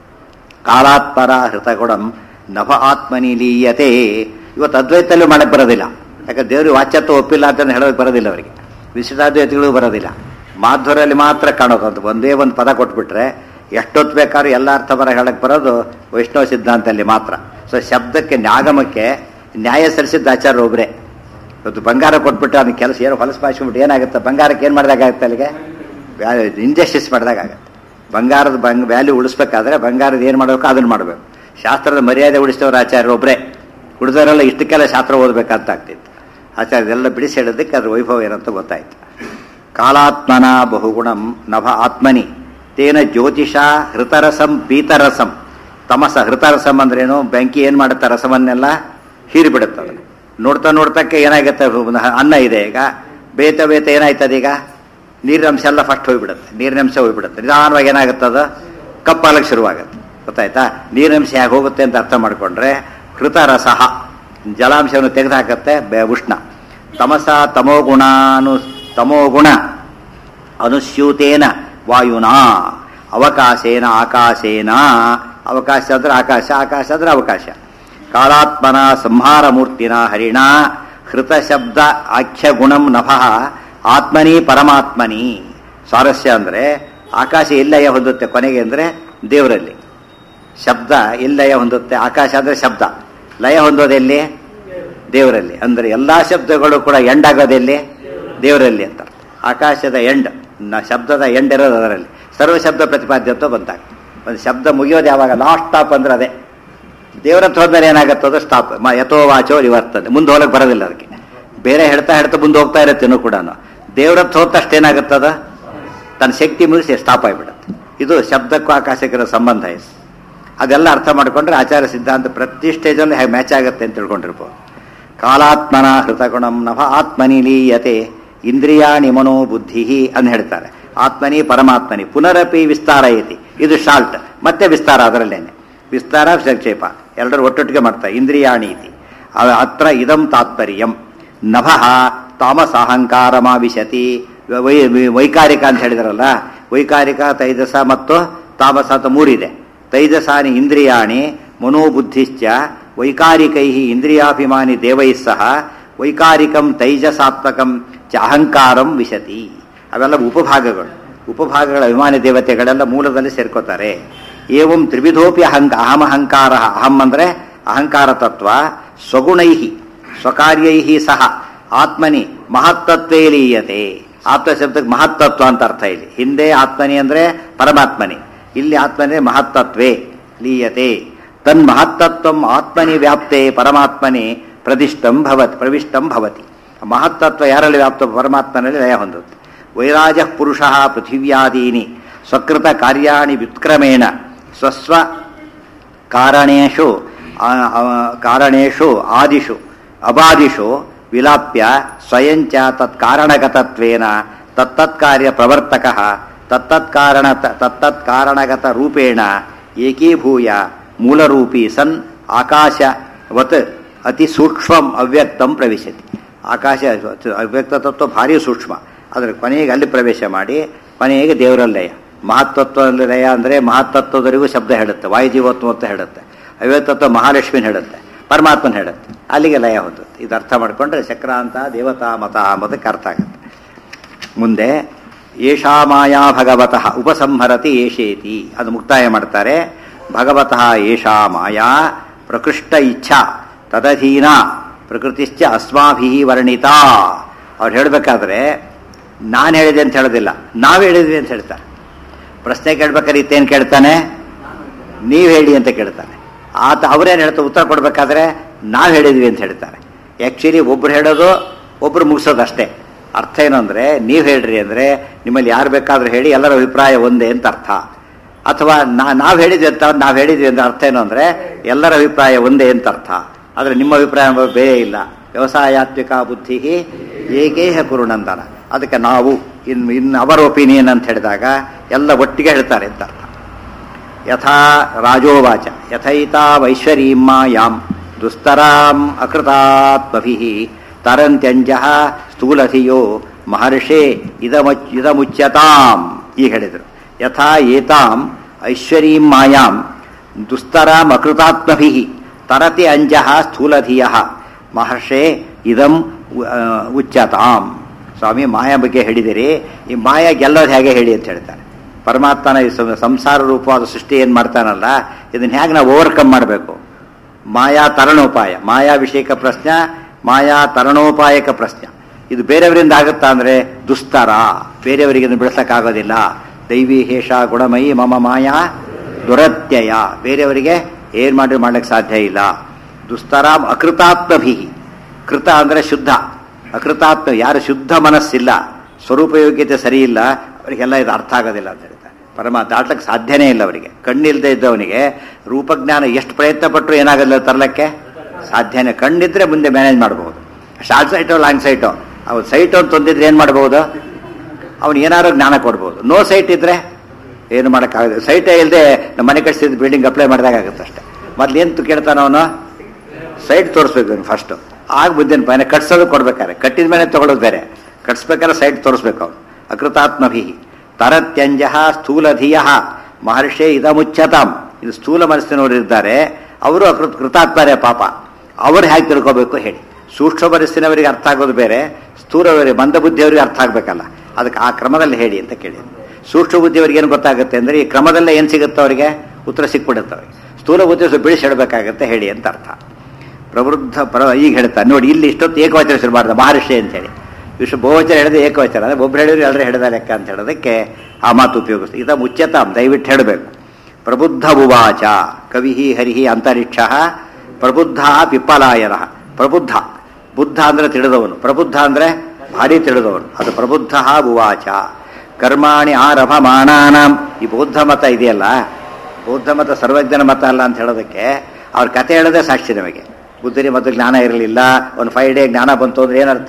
ಕಾಲಾತ್ಪರ ಹೃತಗುಣಂ ನಭ ಆತ್ಮನಿ ಲೀಯತೆ ಇವತ್ತು ಅದ್ವೈತಲ್ಲೂ ಮಾಡಕ್ಕೆ ಬರೋದಿಲ್ಲ ಯಾಕಂದ್ರೆ ದೇವರು ವಾಚ್ಯತ್ವ ಒಪ್ಪಿಲ್ಲ ಅಂತ ಹೇಳೋದಕ್ಕೆ ಬರೋದಿಲ್ಲ ಅವರಿಗೆ ವಿಶಿಷ್ಟಾದ್ವೈತಗಳು ಬರೋದಿಲ್ಲ ಮಾಧ್ವರಲ್ಲಿ ಮಾತ್ರ ಕಾಣೋದು ಅಂತ ಒಂದೇ ಒಂದು ಪದ ಕೊಟ್ಬಿಟ್ರೆ ಎಷ್ಟೊತ್ತು ಬೇಕಾದ್ರೂ ಎಲ್ಲ ಅರ್ಥ ಬರ ಹೇಳಕ್ಕೆ ಬರೋದು ವೈಷ್ಣವ ಸಿದ್ಧಾಂತದಲ್ಲಿ ಮಾತ್ರ ಸೊ ಶಬ್ದಕ್ಕೆ ನ್ಯಾಗಮಕ್ಕೆ ನ್ಯಾಯ ಸಲ್ಲಿಸಿದ್ದ ಆಚಾರ್ಯ ಒಬ್ಬರೇ ಇವತ್ತು ಬಂಗಾರ ಕೊಟ್ಬಿಟ್ಟು ಅದನ್ನ ಕೆಲಸ ಏನು ಹೊಲಸು ಬಾಯಿಸ್ಬಿಟ್ಟು ಏನಾಗುತ್ತೆ ಬಂಗಾರಕ್ಕೆ ಏನು ಮಾಡಿದಾಗುತ್ತೆ ಅಲ್ಲಿಗೆ ಇಂಜಸ್ಟಿಸ್ ಮಾಡಿದಾಗುತ್ತೆ ಬಂಗಾರದ ಬಂಗ್ ವ್ಯಾಲ್ಯೂ ಉಳಿಸ್ಬೇಕಾದ್ರೆ ಬಂಗಾರದ ಏನು ಮಾಡಬೇಕು ಅದನ್ನು ಮಾಡಬೇಕು ಶಾಸ್ತ್ರದ ಮರ್ಯಾದೆ ಉಳಿಸಿದವರು ಆಚಾರ್ಯ ಒಬ್ಬರೇ ಉಳಿದವರೆಲ್ಲ ಇಷ್ಟಕ್ಕೆಲ್ಲ ಶಾಸ್ತ್ರ ಓದಬೇಕಂತ ಆಗ್ತಿತ್ತು ಆಚಾರ್ಯದೆಲ್ಲ ಬಿಡಿಸಿ ಹೇಳೋದಕ್ಕೆ ಅದ್ರ ವೈಭವ ಏನಂತ ಗೊತ್ತಾಯ್ತು ಕಾಲಾತ್ಮನ ಬಹುಗುಣಂ ನಭ ಆತ್ಮನಿ ತೇನ ಜ್ಯೋತಿಷ ಹೃತರಸಂ ಪೀತರಸಂ ತಮಸ ಹೃತರಸಂ ಅಂದ್ರೇನು ಬೆಂಕಿ ಏನು ಮಾಡುತ್ತೆ ರಸವನ್ನೆಲ್ಲ ಹೀರಿಬಿಡುತ್ತೆ ಅದನ್ನು ನೋಡ್ತಾ ನೋಡ್ತಕ್ಕೆ ಏನಾಗುತ್ತೆ ಅನ್ನ ಇದೆ ಈಗ ಬೇತ ಬೇತ ಏನಾಯ್ತದ ಈಗ ನೀರಿನಂಶ ಎಲ್ಲ ಫಸ್ಟ್ ಹೋಗ್ಬಿಡುತ್ತೆ ನೀರಿನಂಶ ಹೋಗ್ಬಿಡುತ್ತೆ ನಿಧಾನವಾಗಿ ಏನಾಗುತ್ತೆ ಅದು ಕಪ್ಪಾಲಕ್ಕೆ ಶುರುವಾಗುತ್ತೆ ಗೊತ್ತಾಯ್ತಾ ನೀರಿನಂಶ ಹೇಗೆ ಹೋಗುತ್ತೆ ಅಂತ ಅರ್ಥ ಮಾಡಿಕೊಂಡ್ರೆ ಹೃತರಸಃ ಜಲಾಂಶವನ್ನು ತೆಗೆದುಹಾಕತ್ತೆ ಬೆ ಉಷ್ಣ ತಮಸ ತಮೋಗುಣಾನು ತಮೋಗುಣ ಅನುಸ್ಯೂತೇನ ವಾಯುನಾ ಅವಕಾಶೇನ ಆಕಾಶೇನ ಅವಕಾಶ ಅಂದ್ರೆ ಆಕಾಶ ಆಕಾಶ ಅಂದ್ರೆ ಅವಕಾಶ ಕಾಲಾತ್ಮನ ಸಂಹಾರ ಮೂರ್ತಿನ ಹರಿಣ ಹೃತ ಶಬ್ದ ಆಖ್ಯ ಗುಣಂ ನಭಃ ಆತ್ಮನಿ ಪರಮಾತ್ಮನಿ ಸ್ವಾರಸ್ಯ ಅಂದ್ರೆ ಆಕಾಶ ಎಲ್ಲಯ ಹೊಂದುತ್ತೆ ಕೊನೆಗೆ ಅಂದ್ರೆ ದೇವರಲ್ಲಿ ಶಬ್ದ ಎಲ್ಲಯ ಹೊಂದುತ್ತೆ ಆಕಾಶ ಅಂದ್ರೆ ಶಬ್ದ ಲಯ ಹೊಂದೋದೆಲ್ಲಿ ದೇವರಲ್ಲಿ ಅಂದ್ರೆ ಎಲ್ಲಾ ಶಬ್ದಗಳು ಕೂಡ ಎಂಡ್ ಆಗೋದೆಲ್ಲಿ ದೇವರಲ್ಲಿ ಅಂತ ಆಕಾಶದ ಎಂಡ್ ನ ಶಬ್ದದ ಎಂಡ್ ಇರೋದು ಅದರಲ್ಲಿ ಸರ್ವ ಶಬ್ದ ಪ್ರತಿಪಾದ್ಯತ್ವ ಬಂದಾಗ ಒಂದು ಶಬ್ದ ಮುಗಿಯೋದು ಯಾವಾಗ ಲಾಸ್ಟ್ ಸ್ಟಾಪ್ ಅಂದ್ರೆ ಅದೇ ದೇವರ ಹೋದ್ಮೇಲೆ ಏನಾಗುತ್ತದೋ ಸ್ಟಾಪ್ ಯಥೋ ವಾಚೋ ನಿವರ್ತದೆ ಮುಂದೆ ಹೋಗಕ್ಕೆ ಬರೋದಿಲ್ಲ ಅದಕ್ಕೆ ಬೇರೆ ಹೇಳ್ತಾ ಹೇಳ್ತಾ ಮುಂದೆ ಹೋಗ್ತಾ ಇರುತ್ತೆ ಇನ್ನೂ ಕೂಡ ದೇವರ ಹೋದಷ್ಟು ಏನಾಗುತ್ತದ ತನ್ನ ಶಕ್ತಿ ಮುಗಿಸಿ ಸ್ಟಾಪ್ ಆಗಿಬಿಡುತ್ತೆ ಇದು ಶಬ್ದಕ್ಕೂ ಆಕಾಶಕ್ಕಿರೋ ಸಂಬಂಧ ಇದೆ ಅದೆಲ್ಲ ಅರ್ಥ ಮಾಡಿಕೊಂಡ್ರೆ ಆಚಾರ ಸಿದ್ಧಾಂತ ಪ್ರತಿ ಸ್ಟೇಜಲ್ಲಿ ಹೇಗೆ ಮ್ಯಾಚ್ ಆಗುತ್ತೆ ಅಂತ ತಿಳ್ಕೊಂಡಿರ್ಬೋದು ಕಾಲಾತ್ಮನ ಹೃತಗುಣಂ ನಭ ಆತ್ಮನಿ ಲೀಯತೆ ಇಂದ್ರಿಯಾಣಿ ಮನೋ ಬುದ್ಧಿ ಅಂತ ಹೇಳ್ತಾರೆ ಆತ್ಮನಿ ಪರಮಾತ್ಮನಿ ಪುನರಪಿ ವಿಸ್ತಾರ ಐತಿ ಇದು ಶಾರ್ಟ್ ಮತ್ತೆ ವಿಸ್ತಾರ ಅದರಲ್ಲೇನೆ ವಿಸ್ತಾರ ಸಂಕ್ಷೇಪ ಎಲ್ಲರೂ ಒಟ್ಟೊಟ್ಟಿಗೆ ಮಾಡ್ತಾರೆ ಇಂದ್ರಿಯಾಣಿ ಇತಿ ಅತ್ರ ಇದಂ ತಾತ್ಪರ್ಯಂ ನಭಃ ತಾಮಸಾಹಂಕಾರಮಾವಿಶತಿ ವೈ ವೈಕಾರಿಕ ಅಂತ ಹೇಳಿದ್ರಲ್ಲ ವೈಕಾರಿಕ ತೈಜಸ ಮತ್ತು ತಾಮಸ ಅಂತ ಮೂರಿದೆ ತೈಜಸಾನಿ ಇಂದ್ರಿಯಾಣಿ ಮನೋಬುದ್ಧಿಶ್ಚ ವೈಕಾರಿಕೈ ಇಂದ್ರಿಯಾಭಿಮಾನಿ ದೇವೈ ಸಹ ವೈಕಾರಿಕಂ ತೈಜಸಾತ್ಮಕಂ ಚ ಅಹಂಕಾರಂ ವಿಶತಿ ಅವೆಲ್ಲ ಉಪಭಾಗಗಳು ಉಪಭಾಗಗಳ ಅಭಿಮಾನಿ ದೇವತೆಗಳೆಲ್ಲ ಮೂಲದಲ್ಲಿ ಸೇರ್ಕೋತಾರೆ ಏವಂ ತ್ರಿವಿಧೋಪಿ ಅಹಂಕ ಅಹಮಹಂಕಾರ ಅಹಂ ಅಂದ್ರೆ ಅಹಂಕಾರ ತತ್ವ ಸ್ವಗುಣೈ ಸ್ವಕಾರ್ಯೈ ಸಹ ಆತ್ಮನಿ ಮಹತ್ತತ್ವೇ ಲೀಯತೆ ಆತ್ಮ ಶಬ್ದಕ್ಕೆ ಮಹತ್ತತ್ವ ಅಂತ ಅರ್ಥ ಇಲ್ಲಿ ಹಿಂದೆ ಆತ್ಮನಿ ಅಂದ್ರೆ ಪರಮಾತ್ಮನಿ ಇಲ್ಲಿ ಆತ್ಮನೇ ಮಹತ್ತತ್ವೇ ಲೀಯತೆ ತನ್ ಮಹತ್ತತ್ವ ಆತ್ಮನಿ ವ್ಯಾಪ್ತೆ ಪರಮಾತ್ಮನಿ ಪ್ರದಿಷ್ಟಂ ಭವತ್ ಪ್ರವಿಷ್ಟಂ ಭವತಿ ಮಹತ್ತತ್ವ ಯಾರಲ್ಲಿ ವ್ಯಾಪ್ತ ಪರಮಾತ್ಮನಲ್ಲಿ ಲಯ ಹೊಂದುತ್ತೆ ವೈರಾಜ ಪುರುಷ ಪೃಥಿವ್ಯಾದೀನಿ ಸ್ವಕೃತ ಕಾರ್ಯಾಣಿ ವ್ಯುತ್ಕ್ರಮೇಣ ಸ್ವಸ್ವ ಕಾರಣೇಶು ಕಾರಣೇಶು ಆದಿಷು ಅಬಾದಿಷು ವಿಲಾಪ್ಯ ಸ್ವಯಂಚ ತತ್ಕಾರಣಗತತ್ವೇನ ತತ್ತತ್ಕಾರ್ಯ ಪ್ರವರ್ತಕ ತತ್ತತ್ಕಾರಣ ತತ್ತತ್ಕಾರಣಗತ ರೂಪೇಣ ಏಕೀಭೂಯ ಮೂಲರೂಪಿ ಸನ್ ಆಕಾಶವತ್ ಅತಿ ಸೂಕ್ಷ್ಮಂ ಅವ್ಯಕ್ತಂ ಪ್ರವೇಶತಿ ಆಕಾಶ ಅವ್ಯಕ್ತ ತತ್ವ ಭಾರಿ ಸೂಕ್ಷ್ಮ ಅದರ ಕೊನೆಗೆ ಅಲ್ಲಿ ಪ್ರವೇಶ ಮಾಡಿ ಕೊನೆಗೆ ದೇವರಲ್ಲಯ ಮಹತ್ತತ್ವ ಲಯ ಅಂದರೆ ಮಹತ್ತತ್ವದವರೆಗೂ ಶಬ್ದ ಹೇಳುತ್ತೆ ವಾಯುಜೀವತ್ವ ಅಂತ ಹೇಳುತ್ತೆ ಅವ್ಯಕ್ತತ್ವ ಮಹಾಲಕ್ಷ್ಮಿನ ಹೇಳುತ್ತೆ ಪರಮಾತ್ಮನ ಹೇಳುತ್ತೆ ಅಲ್ಲಿಗೆ ಲಯ ಹೊಂದುತ್ತೆ ಇದು ಅರ್ಥ ಮಾಡಿಕೊಂಡ್ರೆ ಚಕ್ರಾಂತ ದೇವತಾ ಮತ ಅಂಬೋದಕ್ಕೆ ಅರ್ಥ ಆಗುತ್ತೆ ಮುಂದೆ ಏಷಾ ಮಾಯಾ ಭಗವತಃ ಉಪಸಂಹರತಿ ಏಷೇತಿ ಅದು ಮುಕ್ತಾಯ ಮಾಡ್ತಾರೆ ಭಗವತಃ ಏಷಾ ಮಾಯಾ ಪ್ರಕೃಷ್ಟ ಇಚ್ಛಾ ತದಧೀನ ಪ್ರಕೃತಿಶ್ಚ ಅಸ್ಮಾಭಿ ವರ್ಣಿತಾ ಅವ್ರು ಹೇಳಬೇಕಾದ್ರೆ ನಾನು ಹೇಳಿದೆ ಅಂತ ಹೇಳೋದಿಲ್ಲ ನಾವು ಹೇಳಿದ್ವಿ ಅಂತ ಹೇಳ್ತಾರೆ ಪ್ರಶ್ನೆ ಕೇಳ್ಬೇಕಾದ್ರೆ ಇತ್ತೇನು ಕೇಳ್ತಾನೆ ನೀವು ಹೇಳಿ ಅಂತ ಕೇಳ್ತಾನೆ ಆತ ಅವರೇನು ಹೇಳ್ತಾರೆ ಉತ್ತರ ಕೊಡಬೇಕಾದ್ರೆ ನಾವು ಹೇಳಿದ್ವಿ ಅಂತ ಹೇಳ್ತಾರೆ ಆ್ಯಕ್ಚುಲಿ ಒಬ್ರು ಹೇಳೋದು ಒಬ್ರು ಮುಗಿಸೋದು ಅಷ್ಟೇ ಅರ್ಥ ಏನು ಅಂದರೆ ನೀವು ಹೇಳ್ರಿ ಅಂದರೆ ನಿಮ್ಮಲ್ಲಿ ಯಾರು ಬೇಕಾದರೂ ಹೇಳಿ ಎಲ್ಲರ ಅಭಿಪ್ರಾಯ ಒಂದೇ ಅಂತ ಅರ್ಥ ಅಥವಾ ನಾ ನಾವು ಹೇಳಿದ್ವಿ ಅಂತ ನಾವು ಹೇಳಿದ್ವಿ ಅಂದ್ರೆ ಅರ್ಥ ಏನು ಅಂದರೆ ಎಲ್ಲರ ಅಭಿಪ್ರಾಯ ಒಂದೇ ಅಂತ ಅರ್ಥ ಆದರೆ ನಿಮ್ಮ ಅಭಿಪ್ರಾಯ ಬೇರೆ ಇಲ್ಲ ವ್ಯವಸಾಯಾತ್ಮಿಕ ಬುದ್ಧಿ ಏಕೇಹ ಕುರುನಂದನ ಅದಕ್ಕೆ ನಾವು ಇನ್ ಇನ್ ಅವರ್ ಒಪಿನಿಯನ್ ಅಂತ ಹೇಳಿದಾಗ ಎಲ್ಲ ಒಟ್ಟಿಗೆ ಹೇಳ್ತಾರೆ ಅಂತ ಅರ್ಥ ಯಥಾ ರಾಜೋವಾಚ ಯಥೈತಾವೈಶ್ವರೀಂ ಮಾಯಾಂ ದುಸ್ತರಾಂ ಅಕೃತಾತ್ಮಭಿ ತರಂತ್ಯಂಜ ಸ್ಥೂಲಧಿಯೋ ಮಹರ್ಷೇ ಇದಮುಚ್ ಇದಮುಚ್ಯತಾಂ ಈಗ ಹೇಳಿದರು ಯಥಾ ಏತಾಂ ಐಶ್ವರೀಂ ಮಾಯಾಂ ದುಸ್ತರಾಂ ಅಕೃತಾತ್ಮಭಿ ತರತಿ ಅಂಜಃ ಸ್ಥೂಲಧಿಯ ಮಹರ್ಷೇ ಇದಂ ಉ- ಆ, ಉಚ್ಯತಾಂ ಸ್ವಾಮಿ ಮಾಯಾ ಬಗ್ಗೆ ಹೇಳಿದಿರಿ ಈ ಮಾಯಾ ಗೆಲ್ಲೋದು ಹೇಗೆ ಹೇಳಿ ಅಂತ ಹೇಳ್ತಾರೆ ಪರಮಾತ್ಮನ ಈ ಸಂ- ಸಂಸಾರ ರೂಪವಾದ ಸೃಷ್ಟಿ ಏನು ಮಾಡ್ತಾನಲ್ಲ ಇದನ್ನ ಹೇಗೆ ನಾವು ಓವರ್ಕಮ್ ಮಾಡಬೇಕು ಮಾಯಾ ತರಣೋಪಾಯ ಮಾಯಾ ವಿಷಯಕ ಪ್ರಶ್ನೆ ಮಾಯಾ ತರಣೋಪಾಯಕ ಪ್ರಶ್ನೆ ಇದು ಬೇರೆಯವರಿಂದ ಆಗುತ್ತಾ ಅಂದ್ರೆ ದುಸ್ತರ ಬೇರೆಯವರಿಗೆ ಇದನ್ನು ಬಿಡಿಸಕ್ಕಾಗೋದಿಲ್ಲ ದೈವಿ ಹೇಷ ಗುಣಮಯಿ ಮಮ ಮಾಯಾ ದುರತ್ಯಯ ಬೇರೆಯವರಿಗೆ ಏನ್ ಮಾಡಿ ಮಾಡ್ಲಿಕ್ಕೆ ಸಾಧ್ಯ ಇಲ್ಲ ದುಸ್ತರಾಮ್ ಅಕೃತಾತ್ಮಭಿ ಕೃತ ಅಂದ್ರೆ ಶುದ್ಧ ಅಕೃತಾತ್ಮ ಯಾರು ಶುದ್ಧ ಮನಸ್ಸಿಲ್ಲ ಸ್ವರೂಪ ಯೋಗ್ಯತೆ ಸರಿ ಇಲ್ಲ ಅವರಿಗೆಲ್ಲ ಇದು ಅರ್ಥ ಆಗೋದಿಲ್ಲ ಅಂತ ಹೇಳ್ತಾರೆ ಪರಮ ದಾಟ್ಲಕ್ಕೆ ಸಾಧ್ಯನೇ ಇಲ್ಲ ಅವರಿಗೆ ಕಣ್ಣಿಲ್ದೇ ಇದ್ದವನಿಗೆ ರೂಪಜ್ಞಾನ ಎಷ್ಟು ಪ್ರಯತ್ನ ಪಟ್ಟರು ಏನಾಗಲ್ಲ ತರಲಕ್ಕೆ ಸಾಧ್ಯನೇ ಕಣ್ಣಿದ್ರೆ ಮುಂದೆ ಮ್ಯಾನೇಜ್ ಮಾಡಬಹುದು ಶಾರ್ಟ್ ಸೈಟೋ ಲಾಂಗ್ ಸೈಟೋ ಅವ್ನು ಸೈಟ್ ಅಂತ ತಂದಿದ್ರೆ ಏನು ಮಾಡ್ಬೋದು ಅವ್ನು ಏನಾದ್ರು ಜ್ಞಾನ ಕೊಡ್ಬೋದು ನೋ ಸೈಟ್ ಇದ್ರೆ ಏನು ಮಾಡೋಕ್ಕಾಗಲ್ಲ ಸೈಟೇ ಇಲ್ಲದೆ ನಮ್ಮ ಮನೆ ಕಟ್ಸಿದ ಬಿಲ್ಡಿಂಗ್ ಅಪ್ಲೈ ಮಾಡಿದಾಗ ಆಗುತ್ತೆ ಅಷ್ಟೇ ಮೊದ್ಲು ಏನು ಕೇಳ್ತಾನ ಅವನು ಸೈಟ್ ತೋರಿಸ್ಬೇಕು ಅವನು ಫಸ್ಟ್ ಆಗ ಬುದ್ಧಿನ ಪಯಣ ಕಟ್ಸೋದು ಕೊಡ್ಬೇಕಾರೆ ಕಟ್ಟಿದ ಮೇಲೆ ತಗೊಳ್ಳೋದು ಬೇರೆ ಕಟ್ಸ್ಬೇಕಾದ್ರೆ ಸೈಟ್ ತೋರಿಸ್ಬೇಕು ಅವನು ಅಕೃತಾತ್ಮಭಿ ತರತ್ಯಂಜ ಸ್ಥೂಲಧಿಯ ಮಹರ್ಷೇ ಇದಮುಚ್ಯತಾಂ ಇದು ಸ್ಥೂಲ ಮನಸ್ಸಿನವರು ಇದ್ದಾರೆ ಅವರು ಅಕೃತ್ ಕೃತಾತ್ಮರೇ ಪಾಪ ಅವ್ರು ಹೇಗೆ ತಿಳ್ಕೋಬೇಕು ಹೇಳಿ ಸೂಕ್ಷ್ಮ ಮನಸ್ಸಿನವರಿಗೆ ಅರ್ಥ ಆಗೋದು ಬೇರೆ ಸ್ಥೂಲವರಿಗೆ ಮಂದ ಬುದ್ಧಿಯವರಿಗೆ ಅರ್ಥ ಆಗ್ಬೇಕಲ್ಲ ಅದಕ್ಕೆ ಆ ಕ್ರಮದಲ್ಲಿ ಹೇಳಿ ಅಂತ ಕೇಳಿ ಸೂಕ್ಷ್ಮ ಬುದ್ಧಿಯವರಿಗೆ ಏನು ಗೊತ್ತಾಗುತ್ತೆ ಅಂದ್ರೆ ಈ ಕ್ರಮದಲ್ಲೇ ಏನು ಸಿಗುತ್ತೆ ಅವರಿಗೆ ಉತ್ತರ ಸಿಕ್ಬಿಡುತ್ತೆ ಅವರಿಗೆ ಸ್ಥೂಲ ಬುದ್ಧಿ ಸ್ವಲ್ಪ ಬಿಡಿಸಿ ಹೇಳಬೇಕಾಗತ್ತೆ ಹೇಳಿ ಅಂತ ಅರ್ಥ ಪ್ರವೃದ್ಧ ಪರ ಈಗ ಹೇಳ್ತಾರೆ ನೋಡಿ ಇಲ್ಲಿ ಇಷ್ಟೊತ್ತು ಏಕವಚನ ಶುರು ಮಾಡಿದ ಮಹರ್ಷಿ ಅಂತ ಹೇಳಿ ವಿಶ್ವ ಬಹುವಚನ ಹೇಳಿದ್ರೆ ಏಕವಚನ ಅಂದ್ರೆ ಒಬ್ರು ಹೇಳಿದ್ರೆ ಎಲ್ಲರೂ ಹೇಳಿದ ಲೆಕ್ಕ ಅಂತ ಹೇಳೋದಕ್ಕೆ ಆ ಮಾತು ಉಪಯೋಗಿಸ್ತಾರೆ ಇದ ಮುಚ್ಯತಾಂ ದಯವಿಟ್ಟು ಹೇಳಬೇಕು ಪ್ರಬುದ್ಧ ಉವಾಚ ಕವಿ ಹರಿಹಿ ಅಂತರಿಕ್ಷ ಪ್ರಬುದ್ಧ ಪಿಪ್ಪಲಾಯನ ಪ್ರಬುದ್ಧ ಬುದ್ಧ ಅಂದ್ರೆ ತಿಳಿದವನು ಪ್ರಬುದ್ಧ ಅಂದ್ರೆ ಭಾರಿ ತಿಳಿದವನು ಅದು ಪ್ರಬುದ್ಧ ಉವಾಚ ಕರ್ಮಾಣಿ ಆರಭಮಾಣಾನಾಂ ಈ ಬೌದ್ಧ ಮತ ಇದೆಯಲ್ಲ ಬೌದ್ಧ ಮತ ಸರ್ವಜ್ಞನ ಮತ ಅಲ್ಲ ಅಂತ ಹೇಳೋದಕ್ಕೆ ಅವ್ರ ಕತೆ ಹೇಳೋದೇ ಸಾಕ್ಷಿ ನಮಗೆ ಬುದ್ಧನಿಗೆ ಮೊದಲು ಜ್ಞಾನ ಇರಲಿಲ್ಲ ಒಂದು ಫೈವ್ ಡೇ ಜ್ಞಾನ ಬಂತು ಅಂದ್ರೆ ಏನರ್ಥ